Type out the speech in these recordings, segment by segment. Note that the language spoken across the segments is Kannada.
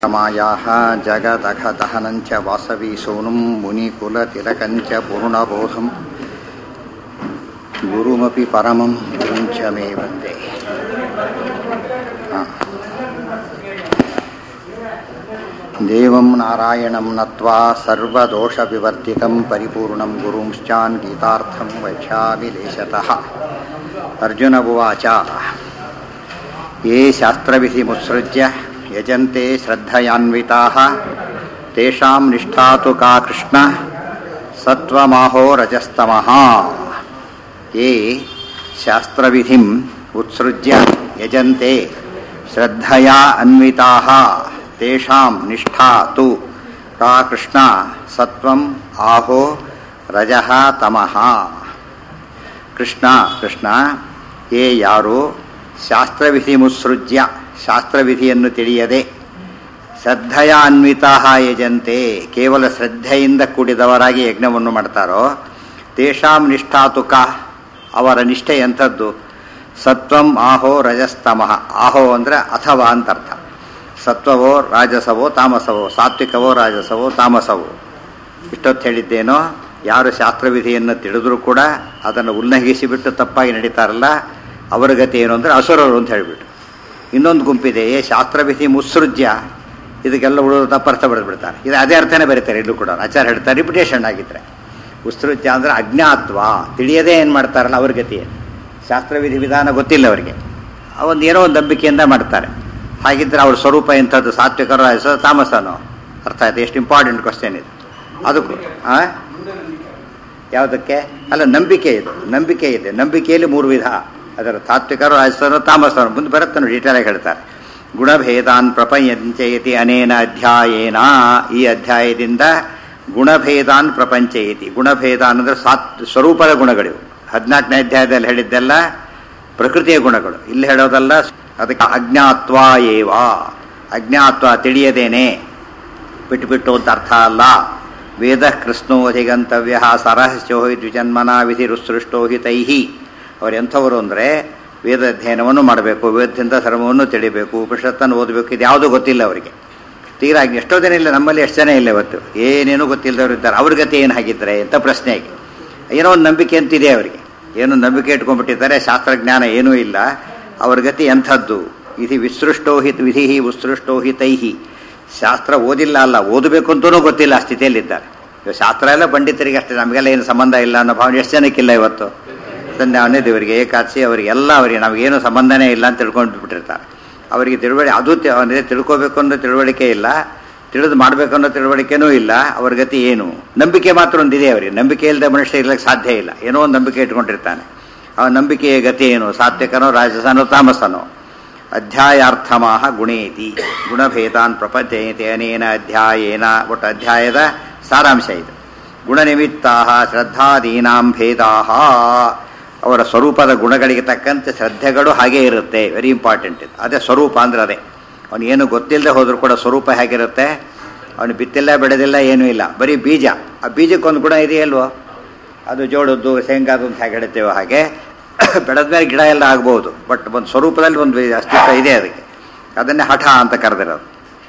मायाः जगदघदहनञ्च वासवी सोनुं मुनिकुलतिलकञ्च पूर्णबोधम् गुरुमपि परमं गुरुं च मे वन्दे हा. देवं नारायणं नत्वा सर्वदोषविवर्जितं परिपूर्णं गुरुंश्चान् गीतार्थं वक्ष्यामि लेशतः अर्जुन उवाच ये शास्त्रविधिमुत्सृज्य यजन्ते श्रद्धयान्विताः तेषां निष्ठा तु का कृष्ण सत्त्वमाहो रजस्तमः ये शास्त्रविधिम् उत्सृज्य यजन्ते श्रद्धया अन्विताः तेषां निष्ठा तु का कृष्ण सत्त्वम् आहो ರಜಃ ತಮಃ ಕೃಷ್ಣ ಕೃಷ್ಣ ಏ ಯಾರು ಶಾಸ್ತ್ರವಿಧಿ ಮುತ್ಸೃಜ್ಯ ಶಾಸ್ತ್ರವಿಧಿಯನ್ನು ತಿಳಿಯದೆ ಶ್ರದ್ಧೆಯ ಅನ್ವಿತಾ ಯಜಂತೆ ಕೇವಲ ಶ್ರದ್ಧೆಯಿಂದ ಕೂಡಿದವರಾಗಿ ಯಜ್ಞವನ್ನು ಮಾಡ್ತಾರೋ ತೇಷಾಂ ನಿಷ್ಠಾತುಕ ಅವರ ನಿಷ್ಠೆ ಎಂಥದ್ದು ಸತ್ವಂ ಆಹೋ ರಜಸ್ತಮಃ ಆಹೋ ಅಂದರೆ ಅಥವಾ ಅಂತ ಅರ್ಥ ಸತ್ವವೋ ರಾಜಸವೋ ತಾಮಸವೋ ಸಾತ್ವಿಕವೋ ರಾಜಸವೋ ತಾಮಸವೋ ಇಷ್ಟೊತ್ತು ಹೇಳಿದ್ದೇನೋ ಯಾರು ಶಾಸ್ತ್ರವಿಧಿಯನ್ನು ತಿಳಿದ್ರೂ ಕೂಡ ಅದನ್ನು ಉಲ್ಲಂಘಿಸಿಬಿಟ್ಟು ತಪ್ಪಾಗಿ ನಡೀತಾರಲ್ಲ ಅವರ ಗತಿ ಏನು ಅಂದರೆ ಅಸುರರು ಅಂತ ಹೇಳಿಬಿಟ್ಟು ಇನ್ನೊಂದು ಗುಂಪಿದೆ ಏ ಶಾಸ್ತ್ರವಿಧಿ ಮುತ್ಸೃಜ್ಯ ಇದಕ್ಕೆಲ್ಲ ಉಳಿದು ತಪ್ಪರ್ಥ ಬರೆದ್ಬಿಡ್ತಾರೆ ಇದು ಅದೇ ಅರ್ಥನೇ ಬರೀತಾರೆ ಇಲ್ಲೂ ಕೂಡ ಆಚಾರ ಹೇಳ್ತಾರೆ ರಿಪಿಟೇಷನ್ ಆಗಿದ್ರೆ ಉತ್ಸೃಜ್ಯ ಅಂದರೆ ಅಜ್ಞಾತ್ವ ತಿಳಿಯದೇ ಏನು ಮಾಡ್ತಾರಲ್ಲ ಅವ್ರ ಗತಿ ಏನು ಶಾಸ್ತ್ರವಿಧಿ ವಿಧಾನ ಗೊತ್ತಿಲ್ಲ ಅವರಿಗೆ ಒಂದು ಏನೋ ಒಂದು ನಂಬಿಕೆಯಿಂದ ಮಾಡ್ತಾರೆ ಹಾಗಿದ್ರೆ ಅವ್ರ ಸ್ವರೂಪ ಎಂಥದ್ದು ಸಾತ್ವಿಕರು ರಾಜಸ ತಾಮಸನೋ ಅರ್ಥ ಆಯ್ತು ಎಷ್ಟು ಇಂಪಾರ್ಟೆಂಟ್ ಕ್ವಶನ್ ಇದು ಅದಕ್ಕೂ ಆ ಯಾವುದಕ್ಕೆ ಅಲ್ಲ ನಂಬಿಕೆ ಇದು ನಂಬಿಕೆ ಇದೆ ನಂಬಿಕೆಯಲ್ಲಿ ಮೂರು ವಿಧ ಅದರ ತಾತ್ವಿಕರು ರಾಜಸರು ತಾಮಸರು ಮುಂದೆ ಬರುತ್ತೆ ಡೀಟೇಲ್ ಆಗಿ ಹೇಳ್ತಾರೆ ಗುಣಭೇದಾನ್ ಪ್ರಪಂಚಯತಿ ಅನೇನ ಅಧ್ಯಾಯೇನ ಈ ಅಧ್ಯಾಯದಿಂದ ಗುಣಭೇದಾನ್ ಪ್ರಪಂಚಯತಿ ಗುಣಭೇದ ಅಂದರೆ ಸಾತ್ ಸ್ವರೂಪದ ಗುಣಗಳಿವು ಹದಿನಾಲ್ಕನೇ ಅಧ್ಯಾಯದಲ್ಲಿ ಹೇಳಿದ್ದೆಲ್ಲ ಪ್ರಕೃತಿಯ ಗುಣಗಳು ಇಲ್ಲಿ ಹೇಳೋದಲ್ಲ ಅದಕ್ಕೆ ಅಜ್ಞಾತ್ವ ಏವ ಅಜ್ಞಾತ್ವ ತಿಳಿಯದೇನೆ ಬಿಟ್ಟು ಬಿಟ್ಟು ಅಂತ ಅರ್ಥ ಅಲ್ಲ ವೇದ ಕೃಷ್ಣೋ ಅಧಿಗಂತವ್ಯ ಸರಹಸ್ಯೋ ಹಿ ದ್ವಿಜನ್ಮನ ವಿಧಿ ರುಸೃಷ್ಟೋ ಹಿ ತೈಹಿ ಅವ್ರು ಎಂಥವರು ಅಂದರೆ ವೇದ ಅಧ್ಯಯನವನ್ನು ಮಾಡಬೇಕು ವೇದದಿಂದ ಧರ್ಮವನ್ನು ತಿಳಿಬೇಕು ಉಪನಿಷತ್ತನ್ನು ಓದಬೇಕು ಇದು ಯಾವುದೂ ಗೊತ್ತಿಲ್ಲ ಅವರಿಗೆ ತೀರಾ ಎಷ್ಟೋ ಜನ ಇಲ್ಲ ನಮ್ಮಲ್ಲಿ ಎಷ್ಟು ಜನ ಇಲ್ಲ ಇವತ್ತು ಏನೇನೂ ಗೊತ್ತಿಲ್ಲದವ್ರು ಇದ್ದಾರೆ ಅವ್ರ ಗತಿ ಏನು ಹಾಗಿದ್ರೆ ಅಂತ ಪ್ರಶ್ನೆ ಆಗಿ ಏನೋ ಒಂದು ನಂಬಿಕೆ ಅಂತಿದೆ ಅವರಿಗೆ ಏನೋ ನಂಬಿಕೆ ಇಟ್ಕೊಂಡ್ಬಿಟ್ಟಿದ್ದಾರೆ ಶಾಸ್ತ್ರಜ್ಞಾನ ಏನೂ ಇಲ್ಲ ಅವ್ರ ಗತಿ ಎಂಥದ್ದು ವಿಧಿ ವಿಸೃಷ್ಟೋ ಹಿ ವಿಧಿ ಉತ್ಸೃಷ್ಟೋ ಹಿ ತೈಹಿ ಶಾಸ್ತ್ರ ಓದಿಲ್ಲ ಅಲ್ಲ ಓದಬೇಕು ಅಂತಲೂ ಗೊತ್ತಿಲ್ಲ ಆ ಸ್ಥಿತಿಯಲ್ಲಿದ್ದಾರೆ ಇವಾಗ ಶಾಸ್ತ್ರ ಎಲ್ಲ ಪಂಡಿತರಿಗೆ ಅಷ್ಟೇ ನಮಗೆಲ್ಲ ಏನು ಸಂಬಂಧ ಇಲ್ಲ ಅನ್ನೋ ಭಾವನೆ ಎಷ್ಟು ಜನಕ್ಕಿಲ್ಲ ಇವತ್ತು ಸಂಧ್ಯಾವನೆ ದೇವರಿಗೆ ಏಕಾದಶಿ ಅವರಿಗೆಲ್ಲ ಅವರಿಗೆ ನಮಗೇನು ಸಂಬಂಧನೇ ಇಲ್ಲ ಅಂತ ತಿಳ್ಕೊಂಡು ಬಿಟ್ಟಿರ್ತಾರೆ ಅವರಿಗೆ ತಿಳುವಳಿ ಅದು ಅಂದರೆ ತಿಳ್ಕೋಬೇಕು ಅನ್ನೋ ತಿಳುವಳಿಕೆ ಇಲ್ಲ ತಿಳಿದು ಮಾಡಬೇಕು ಅನ್ನೋ ತಿಳುವಳಿಕೆನೂ ಇಲ್ಲ ಅವ್ರ ಗತಿ ಏನು ನಂಬಿಕೆ ಮಾತ್ರ ಒಂದಿದೆ ಅವರಿಗೆ ನಂಬಿಕೆ ಇಲ್ಲದೆ ಮನುಷ್ಯ ಇರ್ಲಿಕ್ಕೆ ಸಾಧ್ಯ ಇಲ್ಲ ಏನೋ ಒಂದು ನಂಬಿಕೆ ಇಟ್ಕೊಂಡಿರ್ತಾನೆ ಅವನ ನಂಬಿಕೆಯ ಗತಿ ಏನು ಸಾತ್ವಿಕನೋ ರಾಜಸನೋ ತಾಮಸನೋ ಅಧ್ಯಾಯಾರ್ಥಮಾಹ ಗುಣೇತಿ ಗುಣಭೇದಾನ್ ಪ್ರಪಂಚಯತೆ ಅನೇನ ಅಧ್ಯಾಯೇನ ಒಟ್ಟು ಅಧ್ಯಾಯದ ಸಾರಾಂಶ ಇದು ಗುಣನಿಮಿತ್ತಾ ಶ್ರದ್ಧಾದೀನಾಂ ಭೇದಾ ಅವರ ಸ್ವರೂಪದ ಗುಣಗಳಿಗೆ ತಕ್ಕಂತೆ ಶ್ರದ್ಧೆಗಳು ಹಾಗೇ ಇರುತ್ತೆ ವೆರಿ ಇಂಪಾರ್ಟೆಂಟ್ ಇದು ಅದೇ ಸ್ವರೂಪ ಅಂದ್ರೆ ಅದೇ ಅವನು ಏನು ಗೊತ್ತಿಲ್ಲದೆ ಹೋದರೂ ಕೂಡ ಸ್ವರೂಪ ಹೇಗಿರುತ್ತೆ ಅವನು ಬಿತ್ತಿಲ್ಲ ಬೆಳೆದಿಲ್ಲ ಏನೂ ಇಲ್ಲ ಬರೀ ಬೀಜ ಆ ಬೀಜಕ್ಕೊಂದು ಗುಣ ಇದೆಯಲ್ವೋ ಅದು ಜೋಳದ್ದು ಶೇಂಗಾದು ಅಂತ ಹೇಗೆ ಹೇಳ್ತೇವೋ ಹಾಗೆ ಬೆಳೆದ ಮೇಲೆ ಗಿಡ ಎಲ್ಲ ಆಗ್ಬೋದು ಬಟ್ ಒಂದು ಸ್ವರೂಪದಲ್ಲಿ ಒಂದು ಅಸ್ತಿತ್ವ ಇದೆ ಅದಕ್ಕೆ ಅದನ್ನೇ ಹಠ ಅಂತ ಕರೆದಿರೋದು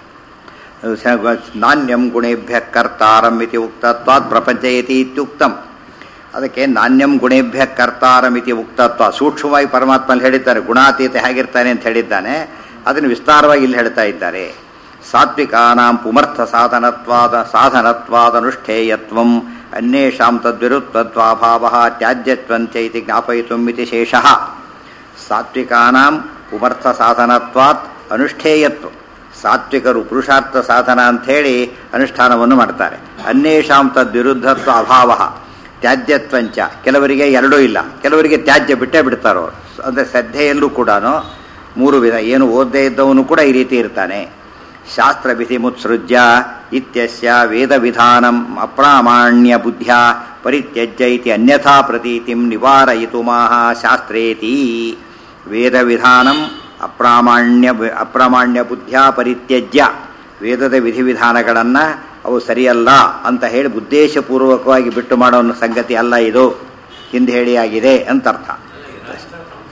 ನಾಣ್ಯಂ ಗುಣೇಭ್ಯ ಕರ್ತಾರಂ ಇತಿ ಉಕ್ತತ್ವಾತ್ ಪ್ರಪಂಚಯತಿ ಇತ್ಯುಕ್ತಂ ಅದಕ್ಕೆ ನಾಣ್ಯಂ ಗುಣೇಭ್ಯ ಕರ್ತಾರಂ ಇತಿ ಉಕ್ತತ್ವ ಸೂಕ್ಷ್ಮವಾಗಿ ಪರಮಾತ್ಮಲ್ಲಿ ಹೇಳಿದ್ದಾರೆ ಗುಣಾತೀತ ಹೇಗಿರ್ತಾನೆ ಅಂತ ಹೇಳಿದ್ದಾನೆ ಅದನ್ನು ವಿಸ್ತಾರವಾಗಿ ಇಲ್ಲಿ ಹೇಳ್ತಾ ಇದ್ದಾರೆ ಸಾತ್ವಿಕಾನಾಂ ಪುಮರ್ಥ ಸಾಧನತ್ವಾದ ಸಾಧನತ್ವಾದನುಷ್ಠೇಯತ್ವಂ ಅನ್ಯೇಷಾಂ ತದ್ವಿರುತ್ವತ್ವಾಭಾವ ತ್ಯಾಜ್ಯತ್ವಂಚೈತಿ ಜ್ಞಾಪಯಿತುಂ ಇತಿ ಶೇಷಃ ಸಾತ್ವಿಕಾನಾಂ ಉಮರ್ಥ ಸಾಧನತ್ವಾತ್ ಅನುಷ್ಠೇಯತ್ವ ಸಾತ್ವಿಕರು ಪುರುಷಾರ್ಥ ಸಾಧನ ಅಂಥೇಳಿ ಅನುಷ್ಠಾನವನ್ನು ಮಾಡ್ತಾರೆ ಅನ್ಯೇಷಾಂ ತದ್ವಿರುದ್ಧತ್ವ ಅಭಾವ ತ್ಯಾಜ್ಯತ್ವಂಚ ಕೆಲವರಿಗೆ ಎರಡೂ ಇಲ್ಲ ಕೆಲವರಿಗೆ ತ್ಯಾಜ್ಯ ಬಿಟ್ಟೇ ಬಿಡ್ತಾರೋ ಅಂದರೆ ಶ್ರದ್ಧೆಯಲ್ಲೂ ಕೂಡ ಮೂರು ವಿಧ ಏನು ಓದದೇ ಇದ್ದವನು ಕೂಡ ಈ ರೀತಿ ಇರ್ತಾನೆ ಶಾಸ್ತ್ರವಿಧಿ ಮುತ್ಸೃಜ್ಯ ಇತ್ಯಸ್ಯ ವೇದ ವಿಧಾನಂ ಅಪ್ರಾಮಾಣ್ಯ ಬುದ್ಧ್ಯ ಪರಿತ್ಯಜ್ಯ ಇತಿ ಅನ್ಯಥಾ ಪ್ರತೀತಿಂ ನಿವಾರಯಿತು ಮಾಹ ಶಾಸ್ತ್ರೇತಿ ವೇದ ವಿಧಾನಂ ಅಪ್ರಾಮಾಣ್ಯ ಅಪ್ರಾಮಾಣ್ಯ ಬುದ್ಧ್ಯ ಪರಿತ್ಯಜ್ಯ ವೇದದ ವಿಧಿವಿಧಾನಗಳನ್ನು ಅವು ಸರಿಯಲ್ಲ ಅಂತ ಹೇಳಿ ಉದ್ದೇಶಪೂರ್ವಕವಾಗಿ ಬಿಟ್ಟು ಮಾಡೋ ಸಂಗತಿ ಅಲ್ಲ ಇದು ಹಿಂದೆ ಹೇಳಿ ಆಗಿದೆ ಅಂತ ಅರ್ಥ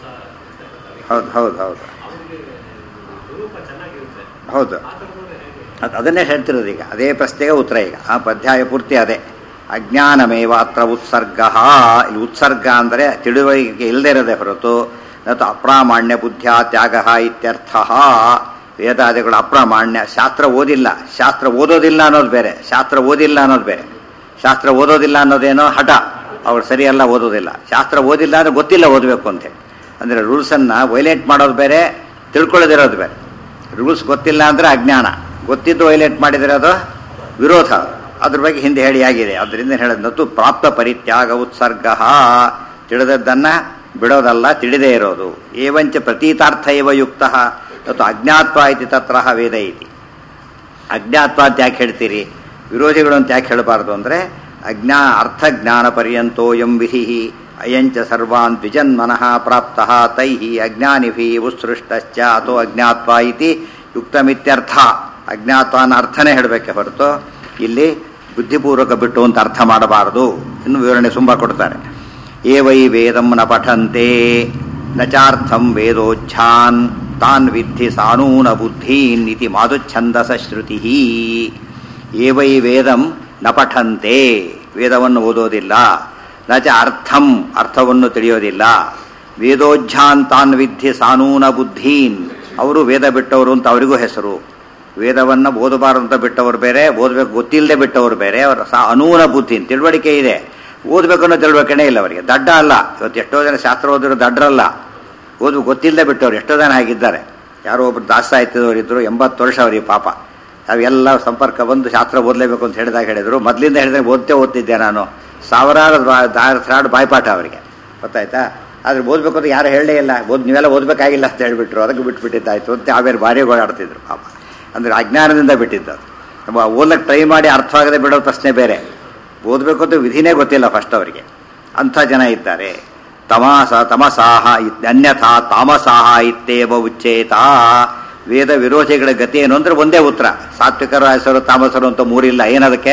ಹೌದು ಹೌದು ಹೌದು ಹೌದು ಅದು ಅದನ್ನೇ ಹೇಳ್ತಿರೋದು ಈಗ ಅದೇ ಪ್ರಶ್ನೆಗೆ ಉತ್ತರ ಈಗ ಆ ಪದ್ಯಾಯ ಪೂರ್ತಿ ಅದೇ ಅಜ್ಞಾನಮೇವ ಅತ್ರ ಉತ್ಸರ್ಗ ಇಲ್ಲಿ ಉತ್ಸರ್ಗ ಅಂದರೆ ತಿಳುವಳಿಕೆ ಇಲ್ಲದೆ ಇರೋದೇ ಹೊರತು ಮತ್ತು ಅಪ್ರಾಮಾಣ್ಯ ಬುದ್ಧಿಯ ತ್ಯಾಗ ಇತ್ಯರ್ಥ ವೇದಾದಿಗಳು ಅಪ್ರಾಮಾಣ್ಯ ಶಾಸ್ತ್ರ ಓದಿಲ್ಲ ಶಾಸ್ತ್ರ ಓದೋದಿಲ್ಲ ಅನ್ನೋದು ಬೇರೆ ಶಾಸ್ತ್ರ ಓದಿಲ್ಲ ಅನ್ನೋದು ಬೇರೆ ಶಾಸ್ತ್ರ ಓದೋದಿಲ್ಲ ಅನ್ನೋದೇನೋ ಹಠ ಅವ್ರು ಸರಿಯಲ್ಲ ಓದೋದಿಲ್ಲ ಶಾಸ್ತ್ರ ಓದಿಲ್ಲ ಅಂದ್ರೆ ಗೊತ್ತಿಲ್ಲ ಓದಬೇಕು ಅಂತೇಳಿ ಅಂದರೆ ರೂಲ್ಸನ್ನು ವೈಲೇಟ್ ಮಾಡೋದು ಬೇರೆ ತಿಳ್ಕೊಳ್ಳೋದಿರೋದು ಬೇರೆ ರೂಲ್ಸ್ ಗೊತ್ತಿಲ್ಲ ಅಂದರೆ ಅಜ್ಞಾನ ಗೊತ್ತಿದ್ದು ವೈಲೇಟ್ ಮಾಡಿದಿರೋದು ವಿರೋಧ ಅದ್ರ ಬಗ್ಗೆ ಹಿಂದೆ ಹೇಳಿ ಆಗಿದೆ ಅದರಿಂದ ಹೇಳೋದು ಪ್ರಾಪ್ತ ಪರಿತ್ಯಾಗ ಉತ್ಸರ್ಗ ತಿಳಿದದ್ದನ್ನು ಬಿಡೋದಲ್ಲ ತಿಳಿದೇ ಇರೋದು ಏವಂಚ ಪ್ರತೀತಾರ್ಥ ಇವ ಯುಕ್ತ ಮತ್ತು ಅಜ್ಞಾತ್ವ ಇತಿ ತತ್ರ ವೇದ ಇತಿ ಅಜ್ಞಾತ್ವ ಅಂತ ಯಾಕೆ ಹೇಳ್ತೀರಿ ವಿರೋಧಿಗಳು ಅಂತ ಯಾಕೆ ಹೇಳಬಾರ್ದು ಅಂದರೆ ಅಜ್ಞಾ ಅರ್ಥಜ್ಞಾನ ಪರ್ಯಂತೋ ಎಂ ವಿಧಿ ಅಯಂಚ ಸರ್ವಾನ್ ದ್ವಿಜನ್ಮನಃ ಪ್ರಾಪ್ತ ತೈ ಅಜ್ಞಾನಿಭಿ ಉತ್ಸೃಷ್ಟಶ್ಚ ಅಥೋ ಅಜ್ಞಾತ್ವ ಇತಿ ಯುಕ್ತಮಿತ್ಯರ್ಥ ಅಜ್ಞಾತ್ವನ ಅರ್ಥನೇ ಹೇಳಬೇಕೆ ಹೊರತು ಇಲ್ಲಿ ಬುದ್ಧಿಪೂರ್ವಕ ಬಿಟ್ಟು ಅಂತ ಅರ್ಥ ಮಾಡಬಾರದು ಇನ್ನು ವಿವರಣೆ ತುಂಬ ಕೊಡ್ತಾರೆ ಏ ವೈ ವೇದಂ ನ ಪಠಂತೆ ನಚಾರ್ಥಂ ವೇದೋಚ್ಛಾನ್ ತಾನ್ ವಿದ್ಧಿ ಸಾನೂನ ಬುದ್ಧೀನ್ ಇತಿ ಮಾದುಚ್ಛಂದಸ ಶ್ರುತಿ ಏ ವೈ ವೇದಂ ನ ಪಠಂತೆ ವೇದವನ್ನು ಓದೋದಿಲ್ಲ ನಚ ಅರ್ಥಂ ಅರ್ಥವನ್ನು ತಿಳಿಯೋದಿಲ್ಲ ವೇದೋಜ್ಜಾನ್ ತಾನ್ ವಿದ್ಧಿ ಸಾನೂನ ಬುದ್ಧೀನ್ ಅವರು ವೇದ ಬಿಟ್ಟವರು ಅಂತ ಅವರಿಗೂ ಹೆಸರು ವೇದವನ್ನು ಓದಬಾರದು ಅಂತ ಬಿಟ್ಟವರು ಬೇರೆ ಓದಬೇಕು ಗೊತ್ತಿಲ್ಲದೆ ಬಿಟ್ಟವರು ಬೇರೆ ಅವರ ಸಾ ಅನೂನ ಬುದ್ಧಿ ತಿಳುವಳಿಕೆ ಇದೆ ಓದಬೇಕು ಅನ್ನೋ ತಿಳುವಳಿಕೆನೇ ಇಲ್ಲ ಅವರಿಗೆ ದಡ್ಡ ಅಲ್ಲ ಇವತ್ತು ಎಷ್ಟೋ ಜನ ಶಾಸ್ತ್ರ ಓದಿರೋ ದಡ್ಡರಲ್ಲ ಓದು ಗೊತ್ತಿಲ್ಲದೆ ಬಿಟ್ಟವ್ರು ಎಷ್ಟೋ ಜನ ಆಗಿದ್ದಾರೆ ಯಾರೋ ಒಬ್ರು ದಾಸಾಹಿತ್ಯದವರು ಇದ್ರು ಎಂಬತ್ತು ವರ್ಷ ಅವರಿಗೆ ಪಾಪ ಅವೆಲ್ಲ ಸಂಪರ್ಕ ಬಂದು ಶಾಸ್ತ್ರ ಓದಲೇಬೇಕು ಅಂತ ಹೇಳಿದಾಗ ಹೇಳಿದ್ರು ಮೊದಲಿಂದ ಹೇಳಿದ್ರೆ ಓದ್ತೇ ಓದ್ತಿದ್ದೆ ನಾನು ಸಾವಿರಾರು ದಾಡ್ ಬಾಯ್ಪಾಠ ಅವರಿಗೆ ಗೊತ್ತಾಯ್ತಾ ಆದ್ರೆ ಓದ್ಬೇಕು ಅಂತ ಯಾರು ಹೇಳಲೇ ಇಲ್ಲ ಓದ್ ನೀವೆಲ್ಲ ಓದಬೇಕಾಗಿಲ್ಲ ಅಂತ ಹೇಳಿಬಿಟ್ರು ಅದಕ್ಕೆ ಬಿಟ್ಬಿಟ್ಟಿದ್ದಾಯ್ತು ಅಂತ ಆಮೇಲೆ ಭಾರಿ ಓಡಾಡ್ತಿದ್ರು ಪಾಪ ಅಂದರೆ ಅಜ್ಞಾನದಿಂದ ಬಿಟ್ಟಿದ್ದು ಅದು ಓದಕ್ಕೆ ಟ್ರೈ ಮಾಡಿ ಅರ್ಥವಾಗದೆ ಬಿಡೋ ಪ್ರಶ್ನೆ ಬೇರೆ ಓದಬೇಕು ಅಂತ ವಿಧಿನೇ ಗೊತ್ತಿಲ್ಲ ಫಸ್ಟ್ ಅವರಿಗೆ ಅಂಥ ಜನ ಇದ್ದಾರೆ ತಮಾಸ ತಮಸಾಹ ಇತ್- ಅನ್ಯಥಾ ತಾಮಸಾಹ ಇತ್ತೇವ ಉಚ್ಚೇತ ವೇದ ವಿರೋಧಿಗಳ ಗತಿ ಏನು ಅಂದ್ರೆ ಒಂದೇ ಉತ್ತರ ಸಾತ್ವಿಕರು ಹೆಸರು ತಾಮಸರು ಅಂತ ಮೂರಿಲ್ಲ ಏನದಕ್ಕೆ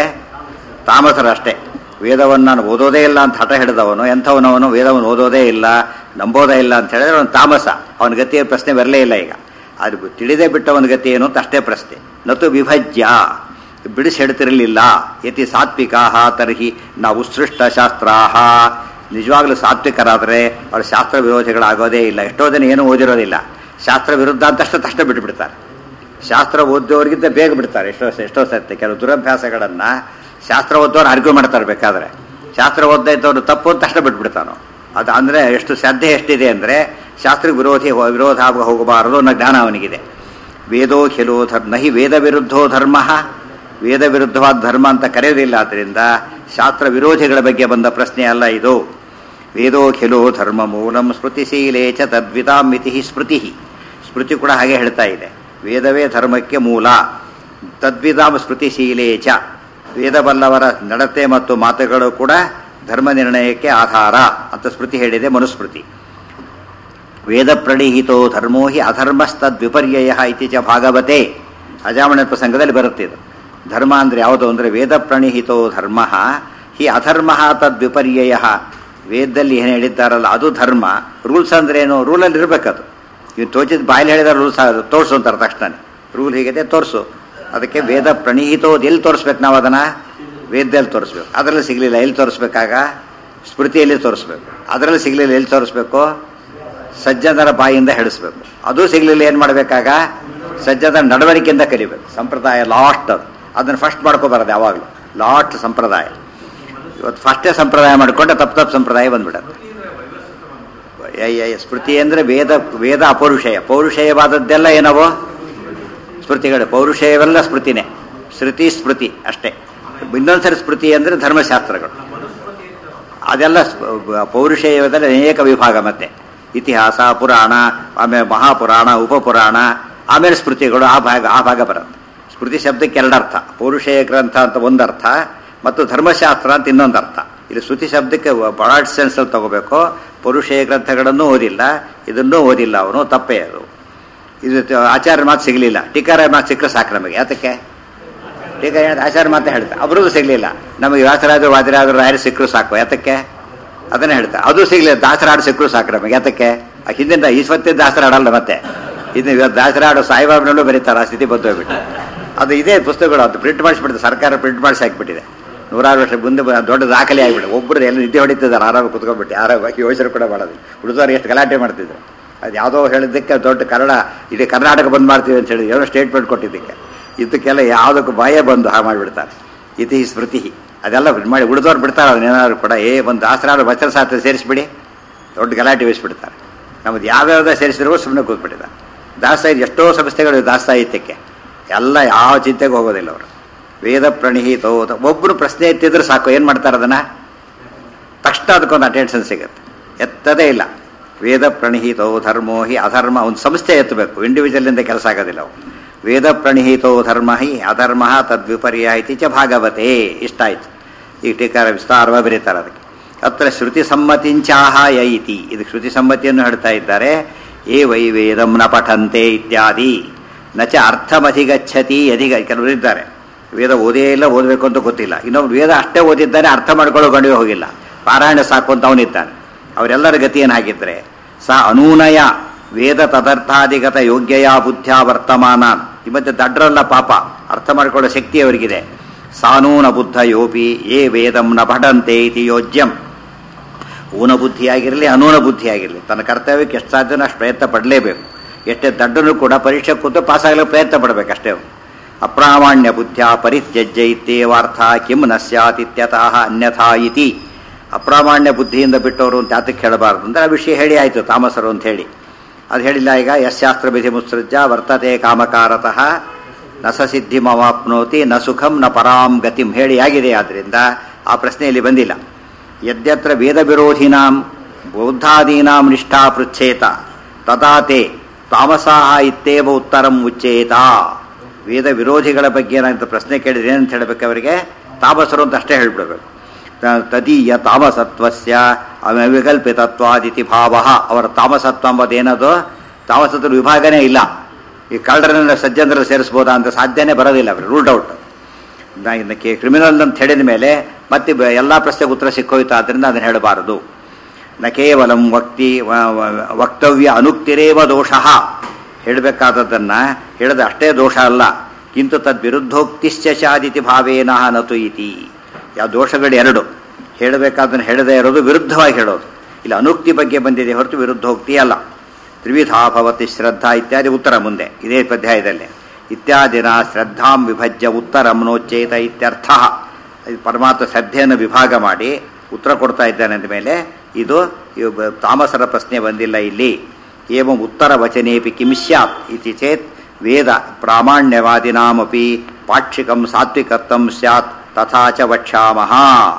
ತಾಮಸರು ಅಷ್ಟೇ ವೇದವನ್ನು ನಾನು ಓದೋದೇ ಇಲ್ಲ ಅಂತ ಹಠ ಹಿಡಿದವನು ಎಂಥವನವನು ವೇದವನ್ನು ಓದೋದೇ ಇಲ್ಲ ನಂಬೋದೇ ಇಲ್ಲ ಅಂತ ಹೇಳಿದ್ರೆ ಅವನು ತಾಮಸ ಅವನ ಗತಿಯ ಪ್ರಶ್ನೆ ಬರಲೇ ಇಲ್ಲ ಈಗ ಅದು ತಿಳಿದೇ ಬಿಟ್ಟವನ ಗತಿ ಏನು ಅಂತ ಅಷ್ಟೇ ಪ್ರಶ್ನೆ ನತು ವಿಭಜ್ಯ ಬಿಡಿಸಿ ಹೇಳ್ತಿರಲಿಲ್ಲ ಯತಿ ಸಾತ್ವಿಕಾ ತರ್ಹಿ ನಾವು ಉತ್ಸೃಷ್ಟ ಶಾಸ್ತ್ರಾಹ ನಿಜವಾಗ್ಲೂ ಸಾತ್ವಿಕರಾದರೆ ಅವ್ರ ಶಾಸ್ತ್ರ ವಿರೋಧಿಗಳಾಗೋದೇ ಇಲ್ಲ ಎಷ್ಟೋ ಜನ ಏನೂ ಓದಿರೋದಿಲ್ಲ ಶಾಸ್ತ್ರ ವಿರುದ್ಧ ಅಂತಷ್ಟು ತಕ್ಷಣ ಬಿಟ್ಬಿಡ್ತಾರೆ ಶಾಸ್ತ್ರ ಓದೋರಿಗಿಂತ ಬೇಗ ಬಿಡ್ತಾರೆ ಎಷ್ಟೋ ಎಷ್ಟೋ ಸರ್ತಿ ಕೆಲವು ದುರಭ್ಯಾಸಗಳನ್ನ ಶಾಸ್ತ್ರ ಓದೋರು ಆರ್ಗ್ಯೂ ಮಾಡ್ತಾರೆ ಬೇಕಾದ್ರೆ ಶಾಸ್ತ್ರ ಓದ್ತಾ ಇದ್ದವ್ರು ತಪ್ಪು ಅಂತ ತಕ್ಷಣ ಬಿಟ್ಬಿಡ್ತಾನೋ ಅದು ಅಂದರೆ ಎಷ್ಟು ಶ್ರದ್ಧೆ ಎಷ್ಟಿದೆ ಅಂದರೆ ಶಾಸ್ತ್ರ ವಿರೋಧಿ ವಿರೋಧ ಆಗ ಹೋಗಬಾರದು ಅನ್ನೋ ಜ್ಞಾನ ಅವನಿಗಿದೆ ವೇದೋ ಖಿಲೋ ಧರ್ಮ ನಹಿ ವೇದ ವಿರುದ್ಧೋ ಧರ್ಮ ವೇದ ವಿರುದ್ಧವಾದ ಧರ್ಮ ಅಂತ ಕರೆಯೋದಿಲ್ಲ ಆದ್ದರಿಂದ ಶಾಸ್ತ್ರ ವಿರೋಧಿಗಳ ಬಗ್ಗೆ ಬಂದ ಪ್ರಶ್ನೆ ಅಲ್ಲ ಇದು ವೇದೋ ಖಿಲೋ ಧರ್ಮ ಮೂಲಂ ಸ್ಮೃತಿಶೀಲೇ ಚ ತದ್ವಿತಾಂ ಮಿತಿ ಸ್ಮೃತಿ ಸ್ಮೃತಿ ಕೂಡ ಹಾಗೆ ಹೇಳ್ತಾ ಇದೆ ವೇದವೇ ಧರ್ಮಕ್ಕೆ ಮೂಲ ತದ್ವಿಧಾಂ ಸ್ಮೃತಿಶೀಲೇ ಚ ವೇದಬಲ್ಲವರ ನಡತೆ ಮತ್ತು ಮಾತುಗಳು ಕೂಡ ಧರ್ಮ ನಿರ್ಣಯಕ್ಕೆ ಆಧಾರ ಅಂತ ಸ್ಮೃತಿ ಹೇಳಿದೆ ಮನುಸ್ಮೃತಿ ವೇದ ಪ್ರಣೀಹಿತೋ ಧರ್ಮೋ ಹಿ ಅಧರ್ಮಸ್ತದ್ವಿಪರ್ಯಯ ಇತಿ ಚ ಭಾಗವತೆ ಅಜಾಮಣ ಪ್ರಸಂಗದಲ್ಲಿ ಬರುತ್ತೆ ಇದು ಧರ್ಮ ಅಂದರೆ ಯಾವುದು ಅಂದರೆ ವೇದ ಪ್ರಣೀಹಿತೋ ಧರ್ಮ ಹಿ ಅಧರ್ಮ ತದ್ವಿಪರ್ಯಯ ವೇದದಲ್ಲಿ ಏನು ಹೇಳಿದ್ದಾರಲ್ಲ ಅದು ಧರ್ಮ ರೂಲ್ಸ್ ಅಂದ್ರೆ ಏನು ರೂಲಲ್ಲಿ ಇರಬೇಕದು ಇವು ತೋಚಿದ ಬಾಯಲ್ಲಿ ಹೇಳಿದ ರೂಲ್ಸ್ ತೋರಿಸು ಅಂತಾರೆ ತಕ್ಷಣ ರೂಲ್ ಹೀಗಿದೆ ತೋರಿಸು ಅದಕ್ಕೆ ವೇದ ಪ್ರಣೀಹಿತೋದು ಎಲ್ಲಿ ತೋರಿಸ್ಬೇಕು ನಾವು ಅದನ್ನು ವೇದದಲ್ಲಿ ತೋರಿಸ್ಬೇಕು ಅದರಲ್ಲಿ ಸಿಗಲಿಲ್ಲ ಎಲ್ಲಿ ತೋರಿಸ್ಬೇಕಾಗ ಸ್ಮೃತಿಯಲ್ಲಿ ತೋರಿಸ್ಬೇಕು ಅದರಲ್ಲಿ ಸಿಗಲಿಲ್ಲ ಎಲ್ಲಿ ತೋರಿಸ್ಬೇಕು ಸಜ್ಜನರ ಬಾಯಿಂದ ಹೇಳಿಸ್ಬೇಕು ಅದು ಸಿಗಲಿಲ್ಲ ಏನು ಮಾಡಬೇಕಾಗ ಸಜ್ಜನರ ನಡವಳಿಕೆಯಿಂದ ಕಲಿಬೇಕು ಸಂಪ್ರದಾಯ ಲಾಸ್ಟ್ ಅದು ಅದನ್ನು ಫಸ್ಟ್ ಮಾಡ್ಕೋಬಾರದು ಯಾವಾಗಲೂ ಲಾಸ್ಟ್ ಸಂಪ್ರದಾಯ ಇವತ್ತು ಫಸ್ಟೇ ಸಂಪ್ರದಾಯ ಮಾಡಿಕೊಂಡ್ರೆ ತಪ್ಪು ತಪ್ಪು ಸಂಪ್ರದಾಯ ಬಂದ್ಬಿಡತ್ತೆ ಯ- ಯ- ಸ್ಮೃತಿ ಅಂದರೆ ವೇದ ವೇದ ಅಪೌರುಷೇಯ ಪೌರುಷೇಯವಾದದ್ದೆಲ್ಲ ಏನವೋ ಸ್ಮೃತಿಗಳು ಪೌರುಷೇಯವೆಲ್ಲ ಸ್ಮೃತಿನೇ ಶ್ರುತಿ ಸ್ಮೃತಿ ಅಷ್ಟೇ ಇನ್ನೊಂದ್ಸರಿ ಸ್ಮೃತಿ ಅಂದರೆ ಧರ್ಮಶಾಸ್ತ್ರಗಳು ಅದೆಲ್ಲ ಸ್ಪ- ಪೌರುಷೇಯದಲ್ಲಿ ಅನೇಕ ವಿಭಾಗ ಮತ್ತೆ ಇತಿಹಾಸ ಪುರಾಣ ಆಮೇಲೆ ಮಹಾಪುರಾಣ ಉಪಪುರಾಣ ಆಮೇಲೆ ಸ್ಮೃತಿಗಳು ಆ ಭಾಗ ಆ ಭಾಗ ಬರುತ್ತೆ ಸ್ಮೃತಿ ಶಬ್ದಕ್ಕೆ ಎರಡರ್ಥ ಪೌರುಷೇಯ ಗ್ರಂಥ ಅಂತ ಒಂದರ್ಥ ಮತ್ತು ಧರ್ಮಶಾಸ್ತ್ರ ಅಂತ ಇನ್ನೊಂದು ಅರ್ಥ ಇಲ್ಲಿ ಶ್ರುತಿ ಶಬ್ದಕ್ಕೆ ಬ್ರಾಡ್ ಸೆನ್ಸಲ್ಲಿ ತಗೋಬೇಕು ಪೌರುಷೇಯ ಗ್ರಂಥಗಳನ್ನು ಓದಿಲ್ಲ ಇದನ್ನೂ ಓದಿಲ್ಲ ಅವನು ತಪ್ಪೇ ಅದು ಇದು ತ- ಆಚಾರ್ಯ ಮಾತು ಸಿಗಲಿಲ್ಲ ಟೀಕಾರ ಮಾತು ಸಿಕ್ಕರೆ ಸಾಕು ನಮಗೆ ಯಾತಕ್ಕೆ ಟೀಕಾರ ಹೇಳಿದ ಆಚಾರ್ಯ ಮಾತು ಹೇಳ್ತಾರೆ ಅವ್ರಿಗೂ ಸಿಗಲಿಲ್ಲ ನಮಗೆ ವ್ಯಾಸರಾಜರು ವಾದಿರಾಜರು ಯಾರು ಸಿಕ್ಕರು ಸಾಕು ಯಾತಕ್ಕೆ ಅದನ್ನೇ ಹೇಳ್ತಾರೆ ಅದು ಸಿಗಲಿಲ್ಲ ದಾಸರಾಡು ಸಿಕ್ಕರು ಸಾಕು ನಮಗೆ ಯಾತಕ್ಕೆ ಆ ಹಿಂದಿನ ಈಶ್ವತ್ಯ ದಾಸರಾಡಲ್ಲ ಮತ್ತೆ ಇದು ಇವತ್ತು ದಾಸರಾಡು ಸಾಯಿಬಾಬನಲ್ಲೂ ಬರೀತಾರೆ ಆ ಸ್ಥಿತಿ ಬಂದು ಹೋಗ್ಬಿಟ್ಟು ಅದು ಇದೇ ಪುಸ್ತಕಗಳು ಅದು ಪ್ರಿಂಟ್ ಮಾಡಿಸ್ಬಿಟ್ಟಿದೆ ಸರ್ಕಾರ ಪ್ರಿಂಟ್ ಮಾಡಿಸಿ ಹಾಕಿಬಿಟ್ಟಿದೆ ನೂರಾರು ವರ್ಷ ಮುಂದೆ ಬ- ದೊಡ್ಡ ದಾಖಲೆ ಆಗಿಬಿಟ್ಟು ಒಬ್ಬರು ಎಲ್ಲ ನಿದ್ದೆ ಹೊಡಿತಿದ್ದಾರೆ ಆರಾಮಾಗಿ ಕುತ್ಕೊಂಡ್ಬಿಟ್ಟು ಆರಾಮಾಗಿ ಯೋಚನೆ ಕೂಡ ಮಾಡೋದಿಲ್ಲ ಹುಡುಗರು ಎಷ್ಟು ಗಲಾಟೆ ಮಾಡ್ತಿದ್ರು ಅದು ಯಾವುದೋ ಹೇಳಿದ್ದಕ್ಕೆ ದೊಡ್ಡ ಕನ್ನಡ ಇಡೀ ಕರ್ನಾಟಕ ಬಂದ್ ಮಾಡ್ತೀವಿ ಅಂತ ಹೇಳಿ ಏನೋ ಸ್ಟೇಟ್ಮೆಂಟ್ ಕೊಟ್ಟಿದ್ದಕ್ಕೆ ಇದಕ್ಕೆಲ್ಲ ಯಾವುದಕ್ಕೂ ಭಯ ಬಂದು ಹಾಗೆ ಮಾಡಿಬಿಡ್ತಾರೆ ಇತಿ ಸ್ಮೃತಿ ಅದೆಲ್ಲ ಮಾಡಿ ಉಳಿದವ್ರು ಬಿಡ್ತಾರೆ ಅದನ್ನೇನಾದ್ರು ಕೂಡ ಏ ಒಂದು ದಾಸರಾದ್ರು ವಚನ ಶಾಸ್ತ್ರ ಸೇರಿಸ್ಬಿಡಿ ದೊಡ್ಡ ಗಲಾಟೆ ವಹಿಸ್ಬಿಡ್ತಾರೆ ನಮ್ಮದು ಯಾವ್ಯಾವ್ದು ಸೇರಿಸಿದ್ರು ಸುಮ್ಮನೆ ಕೂತ್ಬಿಟ್ಟಿದ್ದಾರೆ ದಾಸ ಎಷ್ಟೋ ಸಂಸ್ಥೆಗಳು ದಾಸ ಸಾಹಿತ್ಯಕ್ಕೆ ಎಲ್ಲ ಯಾವ ಚಿಂತೆಗೆ ಹೋಗೋದಿಲ್ಲ ಅವರು ವೇದ ಪ್ರಣಿಹಿತೋ ಒಬ್ಬರು ಪ್ರಶ್ನೆ ಎತ್ತಿದ್ರೆ ಸಾಕು ಏನು ಮಾಡ್ತಾರೆ ಅದನ್ನು ತಕ್ಷಣ ಅದಕ್ಕೊಂದು ಅಟೆನ್ಷನ್ ಸಿಗುತ್ತೆ ಎತ್ತದೇ ಇಲ್ಲ ವೇದ ಪ್ರಣೀತೋ ಧರ್ಮೋ ಹಿ ಅಧರ್ಮ ಒಂದು ಸಂಸ್ಥೆ ಎತ್ತಬೇಕು ಇಂಡಿವಿಜುವಲಿಂದ ಕೆಲಸ ಆಗೋದಿಲ್ಲ ಅವು ವೇದ ಪ್ರಣೀತೋ ಧರ್ಮ ಹಿ ಅಧರ್ಮ ತದ್ವಿಪರ್ಯಾಯಿತಿ ಚ ಭಾಗವತೆ ಇಷ್ಟ ಆಯ್ತು ಈ ಟೀಕಾರ ವಿಸ್ತಾರವಾಗಿ ಬರೀತಾರೆ ಅದಕ್ಕೆ ಅತ್ರ ಶ್ರುತಿ ಸಮ್ಮತಿಂಚಾಹ ಯೈತಿ ಇದು ಶ್ರುತಿ ಸಮ್ಮತಿಯನ್ನು ಹೇಳ್ತಾ ಇದ್ದಾರೆ ಏ ವೈ ವೇದಂ ನ ಪಠಂತೆ ಇತ್ಯಾದಿ ನಚ ಅರ್ಥಮಧಿಗಚ್ಚತಿ ಅಧಿಗ ಕೆಲವರು ಇದ್ದಾರೆ ವೇದ ಓದೇ ಇಲ್ಲ ಓದಬೇಕು ಅಂತ ಗೊತ್ತಿಲ್ಲ ಇನ್ನೊಬ್ಬ ವೇದ ಅಷ್ಟೇ ಓದಿದ್ದಾನೆ ಅರ್ಥ ಮಾಡ್ಕೊಳ್ಳೋ ಗಂಡಿಗೆ ಹೋಗಿಲ್ಲ ಪಾರಾಯಣ ಸಾಕು ಅಂತ ಅವನಿದ್ದಾನೆ ಅವರೆಲ್ಲರ ಗತಿ ಏನಾಗಿದ್ರೆ ಸ ಅನೂನಯ ವೇದ ತದರ್ಥಾಧಿಗತ ಯೋಗ್ಯಯ ಬುದ್ಧ್ಯ ವರ್ತಮಾನ ಈ ಮತ್ತೆ ದಡ್ರಲ್ಲ ಪಾಪ ಅರ್ಥ ಮಾಡ್ಕೊಳ್ಳೋ ಶಕ್ತಿ ಅವರಿಗಿದೆ ಸಾನೂನ ಬುದ್ಧ ಯೋಪಿ ಏ ವೇದಂ ನ ಪಠಂತೆ ಇತಿ ಯೋಜ್ಯಂ ಊನ ಬುದ್ಧಿಯಾಗಿರಲಿ ಅನೂನ ಬುದ್ಧಿಯಾಗಿರಲಿ ತನ್ನ ಕರ್ತವ್ಯಕ್ಕೆ ಎಷ್ಟು ಸಾಧ್ಯನೋ ಅಷ್ಟು ಪ್ರಯತ್ನ ಪಡಲೇಬೇಕು ಎಷ್ಟೇ ದಡ್ಡನು ಕೂಡ ಪರೀಕ್ಷೆ ಕೂತು ಪಾಸ್ ಆಗಲಿಕ್ಕೆ ಪ್ರಯತ್ನ ಪಡಬೇಕು ಅಷ್ಟೇ ಅವ್ನು. ಅಪ್ರಾಮಾಣ್ಯ ಬುದ್ಧ್ಯ ಪರಿತ್ಯಜ್ಯ ಇತ್ಯೇವಾರ್ಥ ಕಿಂ ನ ಸ್ಯಾತ್ ಇತ್ಯತಃ ಅನ್ಯಥಾ ಇತಿ ಅಪ್ರಾಮಾಣ್ಯ ಬುದ್ಧಿಯಿಂದ ಬಿಟ್ಟವರು ಅಂತ ಯಾತಕ್ಕೆ ಹೇಳಬಾರ್ದು ಅಂದ್ರೆ ಆ ವಿಷಯ ಹೇಳಿ ಆಯಿತು ತಾಮಸರು ಅಂತ ಹೇಳಿ ಅದು ಹೇಳಿಲ್ಲ ಈಗ ಯಶಾಸ್ತ್ರ ವಿಧಿ ಮುತ್ಸೃಜ್ಯ ವರ್ತತೆ ಕಾಮಕಾರತಃ ನ ಸ ಸಿದ್ಧಿಮವಾಪ್ನೋತಿ ನ ಸುಖಂ ನ ಪರಾಂ ಗತಿಂ ಹೇಳಿ ಆಗಿದೆ ಆದ್ರಿಂದ ಆ ಪ್ರಶ್ನೆ ಇಲ್ಲಿ ಬಂದಿಲ್ಲ ಯದ್ಯತ್ರ ವೇದ ವಿರೋಧಿನಾಂ ಬೌದ್ಧಾದೀನಾಂ ನಿಷ್ಠಾ ಪೃಚ್ಛೇತ ತದಾ ತೇ ತಾಮಸಾಹ ಇತ್ತೇವ ಉತ್ತರಂ ಉಚ್ಚೇತ ವೇದ ವಿರೋಧಿಗಳ ಬಗ್ಗೆ ಏನಾಗುತ್ತೆ ಪ್ರಶ್ನೆ ಕೇಳಿದ್ರೆ ಏನಂತ ಹೇಳಬೇಕು ಅವರಿಗೆ ತಾಮಸರು ಅಂತ ಅಷ್ಟೇ ಹೇಳ್ಬಿಡ್ಬೇಕು ತ- ತದೀಯ ತಾಮಸತ್ವಸ್ಯ ವಿಕಲ್ಪಿತತ್ವಾದಿತಿ ಭಾವ ಅವರ ತಾಮಸತ್ವ ಎಂಬುದೇನದು ತಾಮಸತ್ವ ವಿಭಾಗನೇ ಇಲ್ಲ ಈ ಕಳ್ಳರನ್ನ ಸಜ್ಜನರ ಸೇರಿಸ್ಬೋದಾ ಅಂತ ಸಾಧ್ಯನೇ ಬರೋದಿಲ್ಲ ಅವರು ರೂಲ್ಡ್ ಔಟ್ ಇದಕ್ಕೆ ಕ್ರಿಮಿನಲ್ ಅಂತ ಹೇಳಿದ ಮೇಲೆ ಮತ್ತೆ ಬ- ಎಲ್ಲ ಪ್ರಶ್ನೆಗೆ ಉತ್ತರ ಸಿಕ್ಕೋಯ್ತು ಆದ್ದರಿಂದ ಅದನ್ನು ಹೇಳಬಾರದು ನ ಕೇವಲಂ ವಕ್ತಿ ವ- ವ- ವಕ್ತವ್ಯ ಅನುಕ್ತಿರೇವ ದೋಷ ಹೇಳಬೇಕಾದದ್ದನ್ನ ಹೇಳಿದ ಅಷ್ಟೇ ದೋಷ ಅಲ್ಲ ಕಿಂತು ತದ್ವಿರುದ್ಧೋಕ್ತಿಶ್ಚ ಶಾದಿತಿ ಭಾವೇನ ನತು ಇತಿ ಯಾವ ದೋಷಗಳು ಎರಡು ಹೇಳಬೇಕಾದನ್ನು ಹೇಳದೇ ಇರೋದು ವಿರುದ್ಧವಾಗಿ ಹೇಳೋದು ಇಲ್ಲಿ ಅನುಕ್ತಿ ಬಗ್ಗೆ ಬಂದಿದೆ ಹೊರತು ವಿರುದ್ಧೋಕ್ತಿ ಅಲ್ಲ ತ್ರಿವಿಧಾ ಭವತಿ ಶ್ರದ್ಧಾ ಇತ್ಯಾದಿ ಉತ್ತರ ಮುಂದೆ ಇದೇ ಅಧ್ಯಾಯದಲ್ಲಿ ಇತ್ಯಾದಿನ ಶ್ರದ್ಧಾಂ ವಿಭಜ್ಯ ಉತ್ತರಂ ನೋಚ್ಚೇತ ಇತ್ಯರ್ಥ ಇದು ಪರಮಾತ್ಮ ಶ್ರದ್ಧೆಯನ್ನು ವಿಭಾಗ ಮಾಡಿ ಉತ್ತರ ಕೊಡ್ತಾ ಇದ್ದಾನೆ ಅಂದ ಮೇಲೆ ಇದು ಇವು ಬ- ತಾಮಸರ ಪ್ರಶ್ನೆ ಬಂದಿಲ್ಲ ಇಲ್ಲಿ ಏವಂ ಉತ್ತರ ವಚನೇಪಿ ಕಿಂ ಸ್ಯಾತ್ ಇತಿ ಚೇತ್ ವೇದ ಪ್ರಾಮಾಣ್ಯವಾದಿನಾಮಪಿ ಪಾಕ್ಷಿಕಂ ಸಾತ್ವಿಕತ್ವಂ ಸ್ಯಾತ್ ತಥಾ ಚ ವಕ್ಷಾಮಹ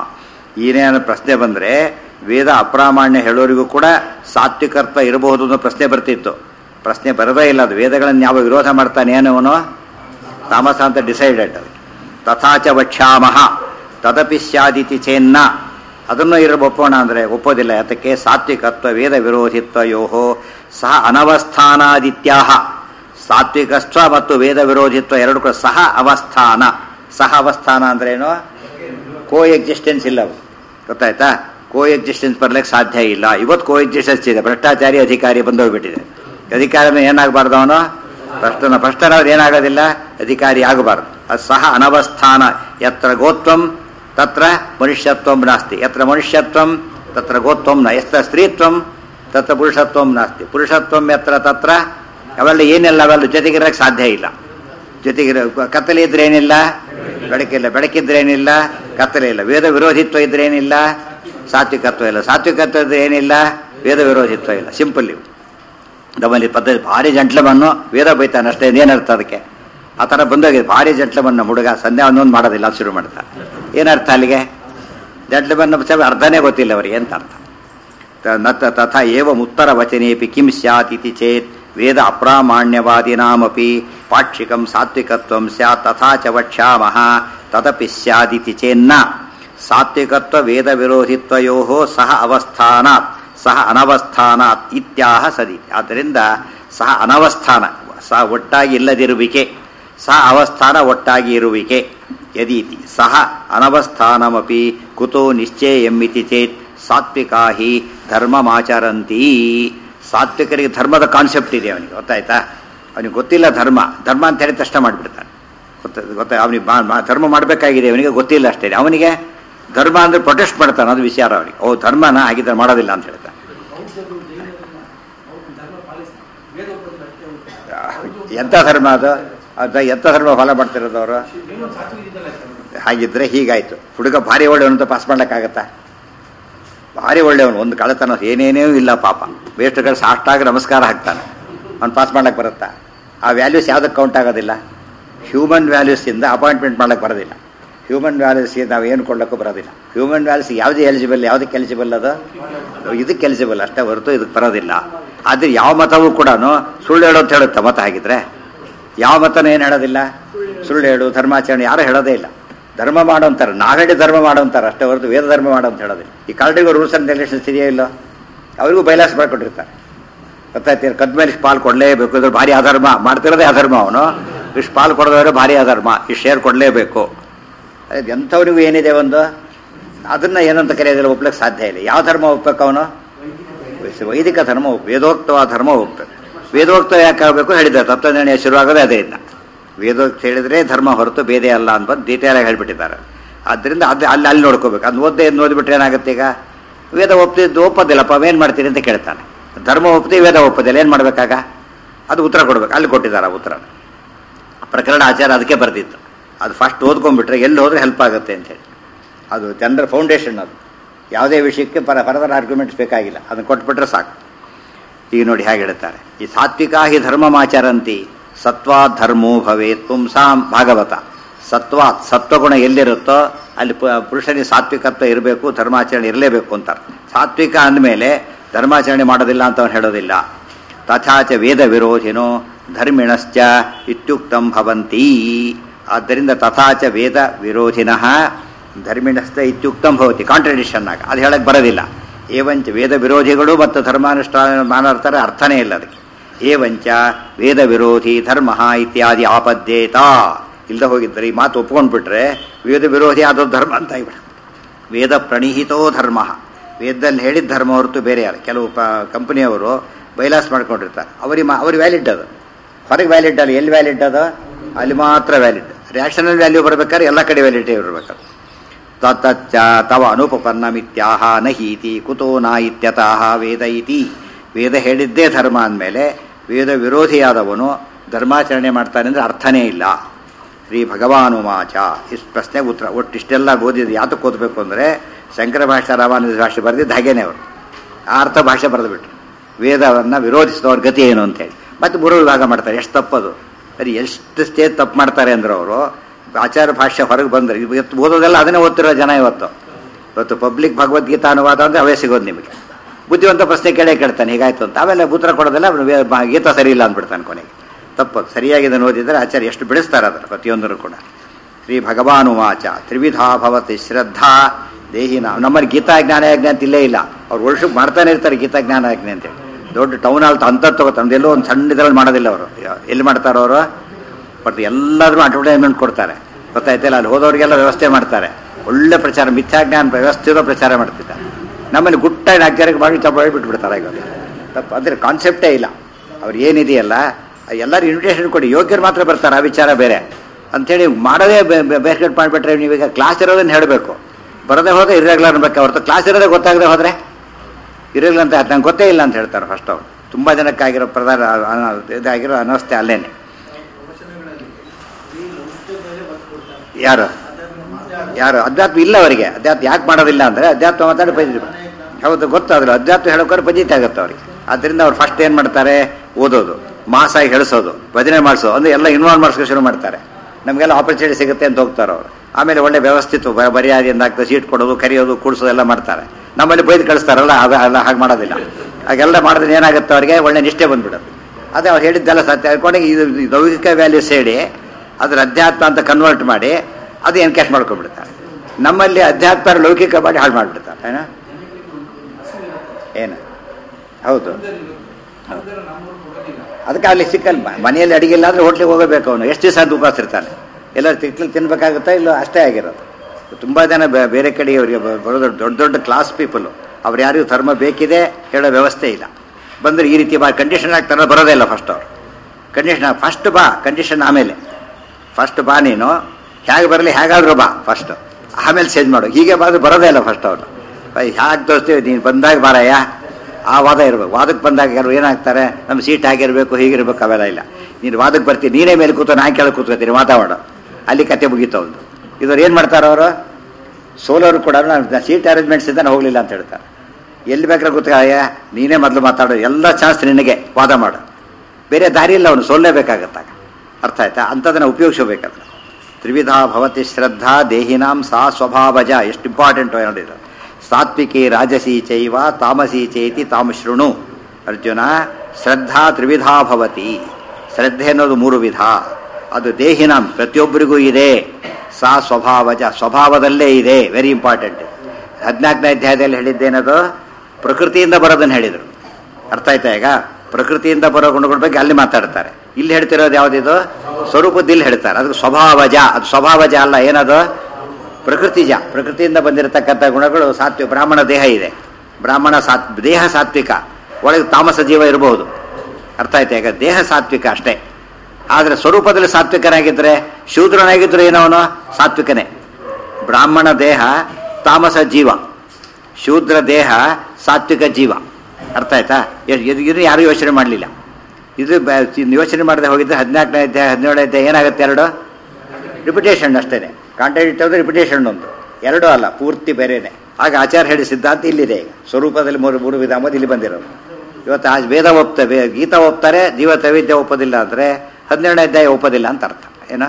ಏನೇನು ಪ್ರಶ್ನೆ ಬಂದರೆ ವೇದ ಅಪ್ರಾಮಾಣ್ಯ ಹೇಳೋರಿಗೂ ಕೂಡ ಸಾತ್ವಿಕತ್ವ ಇರಬಹುದು ಅನ್ನೋ ಪ್ರಶ್ನೆ ಬರ್ತಿತ್ತು ಪ್ರಶ್ನೆ ಬರದೇ ಇಲ್ಲ ಅದು ವೇದಗಳನ್ನು ಯಾವ ವಿರೋಧ ಮಾಡ್ತಾನೆ ಏನು ಅವನು ತಾಮಸ ಅಂತ ಡಿಸೈಡೆಡ್ ಅದು ತಥಾಚ ವಕ್ಷ್ಯಾಮಹ ತದಪಿ ಸ್ಯಾದಿತಿ ಚೇನ್ನ ಅದನ್ನು ಇರ ಒಪ್ಪೋಣ ಅಂದರೆ ಒಪ್ಪೋದಿಲ್ಲ ಯಾತಕ್ಕೆ ಸಾತ್ವಿಕತ್ವ ವೇದ ವಿರೋಧಿತ್ವಯೋ ಸಹ ಅನವಸ್ಥಾನಾದಿತ್ಯಾಹ ಸಾತ್ವಿಕತ್ವ ಮತ್ತು ವೇದ ವಿರೋಧಿತ್ವ ಎರಡು ಕೂಡ ಸಹ ಅವಸ್ಥಾನ ಸಹ ಅವಸ್ಥಾನ ಅಂದ್ರೇನು ಕೋ ಎಕ್ಸಿಸ್ಟೆನ್ಸ್ ಇಲ್ಲ ಅವು ಗೊತ್ತಾಯ್ತಾ ಕೋ ಎಕ್ಸಿಸ್ಟೆನ್ಸ್ ಬರ್ಲಿಕ್ಕೆ ಸಾಧ್ಯ ಇಲ್ಲ ಇವತ್ತು ಕೋ ಎಕ್ಸಿಸ್ಟೆನ್ಸ್ ಇದೆ ಭ್ರಷ್ಟಾಚಾರಿ ಅಧಿಕಾರಿ ಬಂದೋಗ್ಬಿಟ್ಟಿದೆ ಅಧಿಕಾರಿನ ಏನಾಗಬಾರ್ದು ಅವನು ಭ್ರಷ್ಟನ ಭ್ರಷ್ಟನಾದ್ರೆ ಏನಾಗೋದಿಲ್ಲ ಅಧಿಕಾರಿ ಆಗಬಾರ್ದು ಅದು ಸಹ ಅನವಸ್ಥಾನ ಯತ್ರ ಗೋತ್ವಂ ತತ್ರ ಮನುಷ್ಯತ್ವಂ ನಾಸ್ತಿ ಯತ್ರ ಮನುಷ್ಯತ್ವಂ ತತ್ರ ಗೋತ್ವಂ ನ ಎತ್ರ ಸ್ತ್ರೀತ್ವಂ ತತ್ರ ಪುರುಷತ್ವಂ ನಾಸ್ತಿ ಪುರುಷತ್ವಂ ಯತ್ರ ತತ್ರ ಅವೆಲ್ಲ ಏನೆಲ್ಲ ಅವೆಲ್ಲ ಜೊತೆಗಿರಕ್ಕೆ ಸಾಧ್ಯ ಇಲ್ಲ ಜೊತೆಗೆ ಕತ್ತಲೆ ಇದ್ರೆ ಏನಿಲ್ಲ ಬೆಳಕಿಲ್ಲ ಬೆಳಕಿದ್ರೇನಿಲ್ಲ ಕತ್ತಲೆ ಇಲ್ಲ ವೇದ ವಿರೋಧಿತ್ವ ಇದ್ರೇನಿಲ್ಲ ಸಾತ್ವಿಕತ್ವ ಇಲ್ಲ ಸಾತ್ವಿಕತ್ವ ಇದ್ರೆ ಏನಿಲ್ಲ ವೇದ ವಿರೋಧಿತ್ವ ಇಲ್ಲ ಸಿಂಪಲ್ ಇವು ನಮ್ಮಲ್ಲಿ ಪದ್ಧತಿ ಭಾರಿ ಜಂಟ್ಲಮನ್ನು ವೇದ ಬೈತಾನೆ ಅಷ್ಟೇ ಏನರ್ಥ ಅದಕ್ಕೆ ಆ ಥರ ಬಂದೋಗಿದೆ ಭಾರಿ ಜಂಟ್ಲಮನ್ನ ಹುಡುಗ ಸಂಧ್ಯಾ ಒಂದೊಂದು ಮಾಡೋದಿಲ್ಲ ಅದು ಶುರು ಮಾಡ್ತಾ ಏನರ್ಥ ಅಲ್ಲಿಗೆ ಜಂಟ್ಲಮನ್ ಅರ್ಥನೇ ಗೊತ್ತಿಲ್ಲ ಅವರಿಗೆ ಅಂತ ಅರ್ಥ ತ- ನತ ತಥಾ ಏವ ಉತ್ತರ ವಚನೇಪಿ ಕಿಂ ಸ್ಯಾತ್ ಇತಿ ಚೇತ್ ವೇದ ಅಪ್ರಾಮಾಣ್ಯವಾದಿನಾಮಪಿ ಪಾಕ್ಷಿಕಂ ಸಾತ್ವಿಕತ್ವಂ ಸ್ಯಾತ್ ತಥಾ ಚ ವಕ್ಷ್ಯಾಮಃ ತದಪಿ ಸ್ಯಾದಿತಿ ಚೇನ್ನ ಸಾತ್ವಿಕತ್ವ ವೇದ ವಿರೋಧಿತ್ವಯೋ ಸಹ ಅವಸ್ಥಾನಾತ್ ಸಹ ಅನವಸ್ಥಾನಾತ್ ಇತ್ಯಾಹ ಸದಿ ಆದ್ದರಿಂದ ಸಹ ಅನವಸ್ಥಾನ ಸಹ ಒಟ್ಟಾಗಿ ಇಲ್ಲದಿರುವಿಕೆ ಸಹ ಅವಸ್ಥಾನ ಒಟ್ಟಾಗಿ ಇರುವಿಕೆ ಯದೀತಿ ಸಹ ಅನವಸ್ಥಾನಮಪಿ ಕುತೋ ನಿಶ್ಚಯಮಿತಿ ಚೇತ್ ಸಾತ್ವಿಕಾ ಹಿ ಧರ್ಮಮಾಚರಂತಿ ಸಾತ್ವಿಕರಿಗೆ ಧರ್ಮದ ಕಾನ್ಸೆಪ್ಟ್ ಇದೆ ಅವನಿಗೆ ಗೊತ್ತಾಯ್ತಾ ಅವನಿಗೆ ಗೊತ್ತಿಲ್ಲ ಧರ್ಮ ಧರ್ಮ ಅಂತ ಹೇಳಿ ತಕ್ಷಣ ಮಾಡಿಬಿಡ್ತಾನೆ ಗೊತ್ತ ಗೊತ್ತ ಅವನಿಗೆ ಧರ್ಮ ಮಾಡಬೇಕಾಗಿದೆ ಅವನಿಗೆ ಗೊತ್ತಿಲ್ಲ ಅಷ್ಟೇ ಅವನಿಗೆ ಧರ್ಮ ಅಂದರೆ ಪ್ರೊಟೆಸ್ಟ್ ಮಾಡ್ತಾನೆ ಅದು ವಿಚಾರ ಅವನಿಗೆ ಓ ಧರ್ಮನ ಹಾಗಿದ್ರೆ ಮಾಡೋದಿಲ್ಲ ಅಂತ ಹೇಳ್ತಾನೆ ಎಂಥ ಧರ್ಮ ಅದು ಅದು ಎಂಥ ಧರ್ಮ ಫಾಲೋ ಮಾಡ್ತಿರೋದು ಅವರು ಹಾಗಿದ್ರೆ ಹೀಗಾಯ್ತು ಹುಡುಗ ಭಾರಿ ಒಳ್ಳೆಯವನು ಅಂತ ಪಾಸ್ ಮಾಡ್ಲಿಕ್ಕಾಗತ್ತಾ ಭಾರಿ ಒಳ್ಳೆಯವನು ಒಂದು ಕಳತನ ಏನೇನೇನೂ ಇಲ್ಲ ಪಾಪ ಬೇಸ್ಟ್ಗಳು ಸಾಷ್ಟಾಗಿ ನಮಸ್ಕಾರ ಹಾಕ್ತಾನೆ ಅವ್ನು ಪಾಸ್ ಮಾಡ್ಲಿಕ್ಕೆ ಬರುತ್ತಾ ಆ ವ್ಯಾಲ್ಯೂಸ್ ಯಾವುದಕ್ಕೆ ಕೌಂಟ್ ಆಗೋದಿಲ್ಲ ಹ್ಯೂಮನ್ ವ್ಯಾಲ್ಯೂಸಿಂದ ಅಪಾಯಿಂಟ್ಮೆಂಟ್ ಮಾಡ್ಲಿಕ್ಕೆ ಬರೋದಿಲ್ಲ ಹ್ಯೂಮನ್ ವ್ಯಾಲ್ಯೂಸ್ಗೆ ನಾವು ಏನು ಕೊಡ್ಲಿಕ್ಕೂ ಬರೋದಿಲ್ಲ ಹ್ಯೂಮನ್ ವ್ಯಾಲ್ಯೂಸ್ ಯಾವುದೇ ಎಲಿಜಿಬಲ್ ಯಾವುದಕ್ಕೆ ಎಲಿಜಿಬಲ್ ಅದು ಇದಕ್ಕೆ ಎಲಿಜಿಬಲ್ ಅಷ್ಟೇ ಹೊರತು ಇದಕ್ಕೆ ಬರೋದಿಲ್ಲ ಆದರೆ ಯಾವ ಮತವೂ ಕೂಡ ಸುಳ್ಳು ಹೇಳೋ ಅಂತ ಹೇಳುತ್ತೆ ಮತ ಹಾಗಿದ್ರೆ ಯಾವ ಮತನೂ ಏನು ಹೇಳೋದಿಲ್ಲ ಸುಳ್ಳು ಹೇಳು ಧರ್ಮಾಚರಣೆ ಯಾರು ಹೇಳೋದೇ ಇಲ್ಲ ಧರ್ಮ ಮಾಡೋ ಅಂತಾರೆ ನಾವೇಳಿ ಧರ್ಮ ಮಾಡೋ ಅಂತಾರೆ ಅಷ್ಟೇ ಹೊರತು ವೇದ ಧರ್ಮ ಮಾಡೋ ಅಂತ ಹೇಳೋದಿಲ್ಲ ಈ ಕರಡಿಗೂ ರೂಲ್ಸ್ ಆ್ಯಂಡ್ ರೆಗ್ಯುಲೇಷನ್ಸ್ ಇದೆಯೋ ಇಲ್ಲೋ ಅವರಿಗೂ ಬೈಲಾಸ್ ಮಾಡ್ಕೊಂಡಿರ್ತಾರೆ ಗೊತ್ತಾಯ್ತು ಕದ್ ಮೇಲೆ ಇಷ್ಟು ಪಾಲು ಕೊಡಲೇಬೇಕು ಇದ್ರ ಭಾರಿ ಅಧರ್ಮ ಮಾಡ್ತಿರೋದೇ ಅಧರ್ಮ ಅವನು ಇಷ್ಟು ಪಾಲು ಕೊಡೋದವ್ರೆ ಭಾರಿ ಅಧರ್ಮ ಇಷ್ಟು ಶೇರ್ ಕೊಡಲೇಬೇಕು ಅದು ಎಂಥವ್ರಿಗೂ ಏನಿದೆ ಒಂದು ಅದನ್ನ ಏನಂತ ಕರೆಯೋದಿಲ್ಲ ಒಪ್ಲಿಕ್ಕೆ ಸಾಧ್ಯ ಇಲ್ಲ ಯಾವ ಧರ್ಮ ಒಪ್ಪಬೇಕು ಅವನು ವೈದಿಕ ಧರ್ಮ ಒಪ್ ವೇದೋಕ್ತವಾದ ಧರ್ಮ ಒಪ್ಪಬೇಕು ವೇದೋಕ್ತ ಯಾಕೆ ಆಗಬೇಕು ಹೇಳಿದ್ದಾರೆ ತತ್ವನಿರ್ಣಯ ಶುರುವಾಗೋದೇ ಅದರಿಂದ ವೇದೋಕ್ತ ಹೇಳಿದ್ರೆ ಧರ್ಮ ಹೊರತು ಬೇರೆ ಅಲ್ಲ ಅನ್ಬಂದು ಡೀಟೇಲಾಗಿ ಹೇಳ್ಬಿಟ್ಟಿದ್ದಾರೆ ಆದ್ದರಿಂದ ಅದು ಅಲ್ಲಿ ಅಲ್ಲಿ ನೋಡ್ಕೋಬೇಕು ಅದು ಓದ್ದೆ ಏನು ಓದ್ಬಿಟ್ರೆ ಏನಾಗುತ್ತೆ ಈಗ ವೇದ ಒಪ್ತಿದ್ದು ಒಪ್ಪೋದಿಲ್ಲಪ್ಪ ಏನು ಮಾಡ್ತೀರಿ ಅಂತ ಕೇಳ್ತಾನೆ ಧರ್ಮ ಒಪ್ಪದೆ ವೇದ ಒಪ್ಪೋದಿಲ್ಲ ಏನು ಮಾಡಬೇಕಾಗ ಅದು ಉತ್ತರ ಕೊಡ್ಬೇಕು ಅಲ್ಲಿ ಕೊಟ್ಟಿದ್ದಾರೆ ಆ ಉತ್ತರ ಪ್ರಕರಣ ಆಚಾರ ಅದಕ್ಕೆ ಬರ್ತಿತ್ತು ಅದು ಫಸ್ಟ್ ಓದ್ಕೊಂಡ್ಬಿಟ್ರೆ ಎಲ್ಲಿ ಹೋದ್ರೆ ಹೆಲ್ಪ್ ಆಗುತ್ತೆ ಅಂತೇಳಿ ಅದು ಜನರ ಫೌಂಡೇಶನ್ ಅದು ಯಾವುದೇ ವಿಷಯಕ್ಕೆ ಪರ ಫರ್ದರ್ ಆರ್ಗ್ಯುಮೆಂಟ್ಸ್ ಬೇಕಾಗಿಲ್ಲ ಅದನ್ನು ಕೊಟ್ಬಿಟ್ರೆ ಸಾಕು ಈಗ ನೋಡಿ ಹೇಗೆ ಹೇಳ್ತಾರೆ ಈ ಸಾತ್ವಿಕಾ ಹಿ ಧರ್ಮಮಾಚರಂತಿ ಸತ್ವಾತ್ ಧರ್ಮೋ ಭವೇತ್ ಪುಂಸಾಂ ಭಾಗವತ ಸತ್ವಾತ್ ಸತ್ವಗುಣ ಎಲ್ಲಿರುತ್ತೋ ಅಲ್ಲಿ ಪ- ಪುರುಷನಿಗೆ ಸಾತ್ವಿಕತ್ವ ಇರಬೇಕು ಧರ್ಮಾಚರಣೆ ಇರಲೇಬೇಕು ಅಂತಾರೆ ಸಾತ್ವಿಕ ಅಂದಮೇಲೆ ಧರ್ಮಾಚರಣೆ ಮಾಡೋದಿಲ್ಲ ಅಂತ ಅವನು ಹೇಳೋದಿಲ್ಲ ತಥಾಚ ವೇದ ವಿರೋಧಿನೋ ಧರ್ಮಿಣಶ್ಚ ಇತ್ಯುಕ್ತಂ ಭವಂತಿ ಆದ್ದರಿಂದ ತಥಾಚ ವೇದ ವಿರೋಧಿನಃ ಧರ್ಮಿಣಸ್ಥ ಇತ್ಯುಕ್ತಂ ಭವತಿ ಕಾಂಟ್ರಡಿಕ್ಷನ್ ಆಗ ಅದು ಹೇಳಕ್ ಬರೋದಿಲ್ಲ ಏವಂಚ ವೇದ ವಿರೋಧಿಗಳು ಮತ್ತು ಧರ್ಮಾನುಷ್ಠಾನ ಮಾನಾಡ್ತಾರೆ ಅರ್ಥನೇ ಇಲ್ಲ ಅದಕ್ಕೆ ಏವಂಚ ವೇದ ವಿರೋಧಿ ಧರ್ಮ ಇತ್ಯಾದಿ ಆಪದ್ಯೇತ ಇಲ್ದ ಹೋಗಿದ್ರೆ ಈ ಮಾತು ಒಪ್ಕೊಂಡ್ಬಿಟ್ರೆ ವೇದ ವಿರೋಧಿ ಆದೋ ಧರ್ಮ ಅಂತ ಆಗ್ಬಿಡ ವೇದ ಪ್ರಣಿಹಿತೋ ಧರ್ಮ ವೇದದಲ್ಲಿ ಹೇಳಿದ ಧರ್ಮ ಹೊರತು ಬೇರೆ ಯಾರು ಕೆಲವು ಪ ಕಂಪನಿಯವರು ಬೈಲಾಸ್ ಮಾಡ್ಕೊಂಡಿರ್ತಾರೆ ಅವ್ರಿಗೆ ಮಾ ಅವ್ರಿಗೆ ವ್ಯಾಲಿಡ್ ಅದು ಹೊರಗೆ ವ್ಯಾಲಿಡ್ ಅಲ್ಲ ಎಲ್ಲಿ ವ್ಯಾಲಿಡ್ ಅದು ಅಲ್ಲಿ ಮಾತ್ರ ವ್ಯಾಲಿಡ್ ರ್ಯಾಷನಲ್ ವ್ಯಾಲ್ಯೂ ಬರ್ಬೇಕಾದ್ರೆ ಎಲ್ಲ ಕಡೆ ವ್ಯಾಲಿಡಿಟಿ ಇರಬೇಕಾದ್ರೆ ತಚ್ಚ ತವ ಅನುಪಪನ್ನಮಿತ್ಯಾಹ ನಹೀತಿ ಕುತೋ ನ ಇತ್ಯತಃ ವೇದ ಇತಿ ವೇದ ಹೇಳಿದ್ದೇ ಧರ್ಮ ಅಂದಮೇಲೆ ವೇದ ವಿರೋಧಿಯಾದವನು ಧರ್ಮಾಚರಣೆ ಮಾಡ್ತಾನೆ ಅಂದರೆ ಅರ್ಥನೇ ಇಲ್ಲ ಶ್ರೀ ಭಗವಾನುಮಾಚ ಇಷ್ಟು ಪ್ರಶ್ನೆಗೆ ಉತ್ತರ ಒಟ್ಟು ಇಷ್ಟೆಲ್ಲ ಓದಿದ್ದು ಯಾತಕ್ಕೆ ಓದಬೇಕು ಅಂದರೆ ಶಂಕರ ಭಾಷಾ ರಾಮಾನುಜ ಭಾಷೆ ಬರೆದಿದ್ದು ಹಾಗೇನೆ ಅವರು ಆ ಅರ್ಥ ಭಾಷೆ ಬರೆದುಬಿಟ್ರು ವೇದವನ್ನು ವಿರೋಧಿಸಿದವ್ರ ಗತಿ ಏನು ಅಂತೇಳಿ ಮತ್ತೆ ಮೂರು ವಿಭಾಗ ಮಾಡ್ತಾರೆ ಎಷ್ಟು ತಪ್ಪದು ಅದು ಎಷ್ಟು ಸ್ಟೇಜ್ ತಪ್ಪು ಮಾಡ್ತಾರೆ ಅಂದ್ರೆ ಅವರು ಆಚಾರ ಭಾಷೆ ಹೊರಗೆ ಬಂದರೆ ಇವತ್ತು ಓದೋದೆಲ್ಲ ಅದನ್ನೇ ಓದ್ತಿರೋ ಜನ ಇವತ್ತು ಇವತ್ತು ಪಬ್ಲಿಕ್ ಭಗವದ್ಗೀತಾ ಅನುವಾದ ಅಂದರೆ ಅವೇ ಸಿಗೋದು ನಿಮಗೆ ಬುದ್ಧಿವಂತ ಪ್ರಶ್ನೆ ಕೇಳೇ ಕೇಳ್ತಾನೆ ಹೀಗಾಯ್ತು ಅಂತ ಆಮೇಲೆ ಉತ್ತರ ಕೊಡೋದೆಲ್ಲ ಅವ್ನು ವೇ- ಬ- ಗೀತಾ ಸರಿ ಇಲ್ಲ ಅಂದ್ಬಿಡ್ತಾನೆ ಕೊನೆಗೆ ತಪ್ಪು ಸರಿಯಾಗಿ ಇದನ್ನು ಓದಿದರೆ ಆಚಾರ್ಯ ಎಷ್ಟು ಬಿಡಿಸ್ತಾರೆ ಅದನ್ನು ಪ್ರತಿಯೊಂದರೂ ಕೂಡ ಶ್ರೀ ಭಗವಾನುವಾಚ ತ್ರಿವಿಧಾ ಭವತಿ ಶ್ರದ್ಧಾ ದೇಹಿ ನಾವು ನಮ್ಮಲ್ಲಿ ಗೀತಾ ಜ್ಞಾನ ಯಜ್ಞ ಅಂತ ಇಲ್ಲೇ ಇಲ್ಲ ಅವ್ರು ವರ್ಷಕ್ಕೆ ಮಾಡ್ತಾನೆ ಇರ್ತಾರೆ ಗೀತಾ ಜ್ಞಾನ ಯಜ್ಞ ಅಂತೇಳಿ ದೊಡ್ಡ ಟೌನ್ ಹಾಲ್ ಅಂತ ತಗೋತಾರೆ ಎಲ್ಲೋ ಒಂದು ಸಣ್ಣ ಇದರಲ್ಲಿ ಮಾಡೋದಿಲ್ಲ ಅವರು ಎಲ್ಲಿ ಮಾಡ್ತಾರೋ ಅವರು ಬಟ್ ಎಲ್ಲಾದ್ರೂ ಅಡ್ವರ್ಟೈಸ್ಮೆಂಟ್ ಕೊಡ್ತಾರೆ ಗೊತ್ತಾಯ್ತಿಲ್ಲ ಅಲ್ಲಿ ಹೋದವರಿಗೆಲ್ಲ ವ್ಯವಸ್ಥೆ ಮಾಡ್ತಾರೆ ಒಳ್ಳೆ ಪ್ರಚಾರ ಮಿಥ್ಯಾಜ್ಞಾನ ವ್ಯವಸ್ಥಿತ ಪ್ರಚಾರ ಮಾಡ್ತಿದ್ದಾರೆ ನಮ್ಮಲ್ಲಿ ಗುಟ್ಟಾಗಿ ನಾಲ್ಕು ಜನಕ್ಕೆ ಮಾಡಿ ಚಪ್ಪಾಳಿ ಬಿಟ್ಬಿಡ್ತಾರೆ ಈಗ ತಪ್ಪು ಅದ್ರ ಕಾನ್ಸೆಪ್ಟೇ ಇಲ್ಲ ಅವ್ರು ಏನಿದೆಯಲ್ಲ ಎಲ್ಲರೂ ಇನ್ವಿಟೇಷನ್ ಕೊಡಿ ಯೋಗ್ಯರು ಮಾತ್ರ ಬರ್ತಾರೆ ಆ ವಿಚಾರ ಬೇರೆ ಅಂಥೇಳಿ ಮಾಡೋದೇ ಬೇಸ್ಕೆಟ್ ಮಾಡಿಬಿಟ್ರೆ ನೀವೀಗ ಕ್ಲಾಸ್ ಇರೋದನ್ನ ಹೇಳಬೇಕು ಬರದೇ ಹೋದ್ರೆ ಇರ್ರೆಗ್ಯುಲರ್ ಅನ್ಬೇಕು ಹೊರತು ಕ್ಲಾಸ್ ಇರೋದೇ ಗೊತ್ತಾಗದೆ ಹೋದರೆ ಇರಲಿಲ್ಲ ಅಂತ ನಂಗೆ ಗೊತ್ತೇ ಇಲ್ಲ ಅಂತ ಹೇಳ್ತಾರೆ ಫಸ್ಟ್ ಅವ್ರು ತುಂಬ ಜನಕ್ಕಾಗಿರೋ ಪ್ರಧಾನ ಅನ- ಇದಾಗಿರೋ ಅನವಸ್ಥೆ ಅಲ್ಲೇನೆ ಯಾರು ಯಾರು ಅಧ್ಯಾತ್ಮ ಇಲ್ಲ ಅವರಿಗೆ ಅಧ್ಯಾತ್ಮ ಯಾಕೆ ಮಾಡೋದಿಲ್ಲ ಅಂದರೆ ಅಧ್ಯಾತ್ಮ ಮಾತಾಡಿ ಪಂಜಿತ ಹೌದು ಗೊತ್ತಾದ್ರೆ ಅಧ್ಯಾತ್ಮ ಹೇಳೋಕ್ರೆ ಪಂಜಿತ ಆಗುತ್ತೆ ಅವ್ರಿಗೆ ಆದ್ದರಿಂದ ಅವ್ರು ಫಸ್ಟ್ ಏನು ಮಾಡ್ತಾರೆ ಓದೋದು ಮಾಸಾಗಿ ಹೇಳಿಸೋದು ಭಜನೆ ಮಾಡಿಸೋದು ಅಂದರೆ ಎಲ್ಲ ಇನ್ವಾಲ್ವ್ ಮಾಡಿಸ್ಕೊ ಶುರು ಮಾಡ್ತಾರೆ ನಮಗೆಲ್ಲ ಆಪರ್ಚುನಿಟಿ ಸಿಗುತ್ತೆ ಅಂತ ಹೋಗ್ತಾರೆ ಅವರು ಆಮೇಲೆ ಒಳ್ಳೆ ವ್ಯವಸ್ಥಿತ ಬ- ಮರ್ಯಾದೆಯಿಂದ ಆಗ್ತದೆ ಸೀಟ್ ಕೊಡೋದು ಕರೆಯೋದು ಕೂಡಿಸೋದು ಎಲ್ಲ ಮಾಡ್ತಾರೆ ನಮ್ಮಲ್ಲಿ ಬೈದು ಕಳಿಸ್ತಾರಲ್ಲ ಅದು ಅಲ್ಲ ಹಾಗೆ ಮಾಡೋದಿಲ್ಲ ಹಾಗೆಲ್ಲ ಮಾಡಿದ್ರೆ ಏನಾಗುತ್ತೆ ಅವರಿಗೆ ಒಳ್ಳೆ ನಿಷ್ಠೆ ಬಂದ್ಬಿಡುತ್ತೆ ಅದೇ ಅವ್ರು ಹೇಳಿದ್ದೆಲ್ಲ ಸತ್ಯ ಕೊನೆಗೆ ಇದು ಇದು ಲೌಕಿಕ ವ್ಯಾಲ್ಯೂಸ್ ಹೇಳಿ ಅದ್ರ ಅಧ್ಯಾತ್ಮ ಅಂತ ಕನ್ವರ್ಟ್ ಮಾಡಿ ಅದು ಎನ್ಕ್ಯಾಶ್ ಮಾಡ್ಕೊಂಡ್ಬಿಡ್ತಾರೆ ನಮ್ಮಲ್ಲಿ ಅಧ್ಯಾತ್ಮ ಲೌಕಿಕ ಮಾಡಿ ಹಾಳು ಮಾಡಿಬಿಡ್ತಾರೆ ಏನ ಏನು ಹೌದು ಅದಕ್ಕೆ ಅಲ್ಲಿ ಸಿಕ್ಕಲ್ಲ ಮ- ಮನೆಯಲ್ಲಿ ಅಡಿಗೆ ಇಲ್ಲ ಅಂದ್ರೆ ಹೋಟ್ಲಿಗೆ ಹೋಗಬೇಕು ಅವನು ಎಷ್ಟು ದಿವಸ ಅಂತ ಉಪವಾಸ ಇರ್ತಾನೆ ಎಲ್ಲರೂ ತಿಕ್ಲಿ ತಿನ್ಬೇಕಾಗುತ್ತಾ ಇಲ್ಲ ಅಷ್ಟೇ ಆಗಿರೋದು ತುಂಬ ಜನ ಬೇ- ಬೇರೆ ಕಡೆ ಅವರಿಗೆ ಬರೋದು ದೊಡ್ಡ ದೊಡ್ಡ ಕ್ಲಾಸ್ ಪೀಪಲು ಅವ್ರು ಯಾರಿಗೂ ಧರ್ಮ ಬೇಕಿದೆ ಹೇಳೋ ವ್ಯವಸ್ಥೆ ಇಲ್ಲ ಬಂದರೆ ಈ ರೀತಿ ಬಾ ಕಂಡೀಷನ್ ಆಗ್ತಾರೆ ಬರೋದೇ ಇಲ್ಲ ಫಸ್ಟ್ ಅವರು ಕಂಡೀಷನ್ ಫಸ್ಟ್ ಬಾ ಕಂಡೀಷನ್ ಆಮೇಲೆ ಫಸ್ಟ್ ಬಾ ನೀನು ಹೇಗೆ ಬರಲಿ ಹೇಗಾದ್ರೂ ಬಾ ಫಸ್ಟ್ ಆಮೇಲೆ ಚೇಂಜ್ ಮಾಡು ಹೀಗೆ ಬಂದ್ರೆ ಬರೋದೇ ಇಲ್ಲ ಫಸ್ಟ್ ಅವನು ಹೇಗೆ ತೋರಿಸ್ತೀವಿ ನೀನು ಬಂದಾಗ ಬಾರಯ್ಯ ಆ ವಾದ ಇರಬೇಕು ವಾದಕ್ಕೆ ಬಂದಾಗ ಯಾರು ಏನಾಗ್ತಾರೆ ನಮ್ಮ ಸೀಟ್ ಆಗಿರಬೇಕು ಹೀಗಿರ್ಬೇಕು ಅವೆಲ್ಲ ಇಲ್ಲ ನೀನು ವಾದಕ್ಕೆ ಬರ್ತೀನಿ ನೀನೇ ಮೇಲೆ ಕೂತು ನಾನು ಕೆಳಗೆ ಕೂತ್ಕೊತೀನಿ ಮಾತಾಡೋ ಅಲ್ಲಿ ಕತೆ ಮುಗೀತು ಅವ್ನು ಇವ್ರು ಏನು ಮಾಡ್ತಾರೆ ಅವರು ಸೋಲೋರು ಕೂಡ ನಾನು ಸೀಟ್ ಅರೇಂಜ್ಮೆಂಟ್ಸ್ ಇದ್ದಾನೆ ಹೋಗಲಿಲ್ಲ ಅಂತ ಹೇಳ್ತಾರೆ ಎಲ್ಲಿ ಬೇಕಾದ್ರೆ ಕೂತ್ಕೊಳ್ಳಯ್ಯ ನೀನೇ ಮೊದಲು ಮಾತಾಡು ಎಲ್ಲ ಚಾನ್ಸ್ ನಿನಗೆ ವಾದ ಮಾಡು ಬೇರೆ ದಾರಿ ಇಲ್ಲ ಅವನು ಸೋಲ್ಲೇಬೇಕಾಗತ್ತಾಗ ಅರ್ಥ ಆಯ್ತಾ ಅಂಥದನ್ನು ಉಪಯೋಗಿಸಬೇಕಾದ್ರೆ ತ್ರಿವಿಧ ಭವತಿ ಶ್ರದ್ಧಾ ದೇಹಿನಾಂ ಸಾ ಸ್ವಭಾವಜ ಎಷ್ಟು ಇಂಪಾರ್ಟೆಂಟ್ ನೋಡಿದ್ರು ಸಾತ್ವಿಕಿ ರಾಜಸಿ ಚೈವ ತಾಮಸಿ ಚೇತಿ ತಾಮ ಶೃಣು ಅರ್ಜುನ ಶ್ರದ್ಧಾ ತ್ರಿವಿಧಾ ಭವತಿ ಶ್ರದ್ಧೆ ಅನ್ನೋದು ಮೂರು ವಿಧ ಅದು ದೇಹಿನಾಂ ಪ್ರತಿಯೊಬ್ಬರಿಗೂ ಇದೆ ಸಾ ಸ್ವಭಾವಜ ಸ್ವಭಾವದಲ್ಲೇ ಇದೆ ವೆರಿ ಇಂಪಾರ್ಟೆಂಟ್ ಹದಿನಾಲ್ಕನೇ ಅಧ್ಯಾಯದಲ್ಲಿ ಹೇಳಿದ್ದೇನದು ಪ್ರಕೃತಿಯಿಂದ ಬರೋದನ್ನು ಹೇಳಿದರು ಅರ್ಥ ಆಯ್ತಾ ಈಗ ಪ್ರಕೃತಿಯಿಂದ ಬರೋ ಗುಣಗಳ ಬಗ್ಗೆ ಅಲ್ಲಿ ಮಾತಾಡ್ತಾರೆ ಇಲ್ಲಿ ಹೇಳ್ತಿರೋದು ಯಾವುದಿದು ಸ್ವರೂಪದಲ್ಲಿ ಹೇಳ್ತಾರೆ ಅದಕ್ಕೆ ಸ್ವಭಾವಜ ಅದು ಸ್ವಭಾವಜ ಅಲ್ಲ ಏನದು ಪ್ರಕೃತಿಜ ಪ್ರಕೃತಿಯಿಂದ ಬಂದಿರತಕ್ಕಂಥ ಗುಣಗಳು ಸಾತ್ವಿಕ ಬ್ರಾಹ್ಮಣ ದೇಹ ಇದೆ ಬ್ರಾಹ್ಮಣ ಸಾತ್ ದೇಹ ಸಾತ್ವಿಕ ಒಳಗೆ ತಾಮಸ ಜೀವ ಇರಬಹುದು ಅರ್ಥ ಆಯ್ತಾ ಈಗ ದೇಹ ಸಾತ್ವಿಕ ಅಷ್ಟೇ ಆದರೆ ಸ್ವರೂಪದಲ್ಲಿ ಸಾತ್ವಿಕನಾಗಿದ್ದರೆ ಶೂದ್ರನಾಗಿದ್ದರೆ ಏನವನು ಸಾತ್ವಿಕನೇ ಬ್ರಾಹ್ಮಣ ದೇಹ ತಾಮಸ ಜೀವ ಶೂದ್ರ ದೇಹ ಸಾತ್ವಿಕ ಜೀವ ಅರ್ಥ ಆಯ್ತಾ ಇದು ಇದು ಯಾರೂ ಯೋಚನೆ ಮಾಡಲಿಲ್ಲ ಇದು ಬ- ಇನ್ನು ಯೋಚನೆ ಮಾಡದೆ ಹೋಗಿದ್ರೆ ಹದಿನಾಲ್ಕನೇ ಅಧ್ಯಾಯ ಹದಿನೇಳನೇ ಅಧ್ಯಾಯ ಏನಾಗುತ್ತೆ ಎರಡು ರಿಪಿಟೇಷನ್ ಅಷ್ಟೇ ಕಾಂಟ್ರಾಡಿಕ್ಟ್ ಅಂದರೆ ರಿಪಿಟೇಷನ್ ಒಂದು ಎರಡೂ ಅಲ್ಲ ಪೂರ್ತಿ ಬೇರೆನೆ ಆಗ ಆಚಾರ ಹೇಳಿ ಸಿದ್ಧಾಂತ ಇಲ್ಲಿದೆ ಈಗ ಸ್ವರೂಪದಲ್ಲಿ ಮೂರು ಮೂರು ವಿಧ ಅಂಬೋದು ಇಲ್ಲಿ ಬಂದಿರೋದು ಇವತ್ತು ಆ ವೇದ ಒಪ್ತವೆ ಗೀತಾ ಒಪ್ತಾರೆ ಜೀವ ತೈವಿದ್ಯ ಒಪ್ಪೋದಿಲ್ಲ ಅಂದರೆ ಹದಿನೇಳನೇ ಅಧ್ಯಾಯ ಒಪ್ಪೋದಿಲ್ಲ ಅಂತ ಅರ್ಥ ಏನ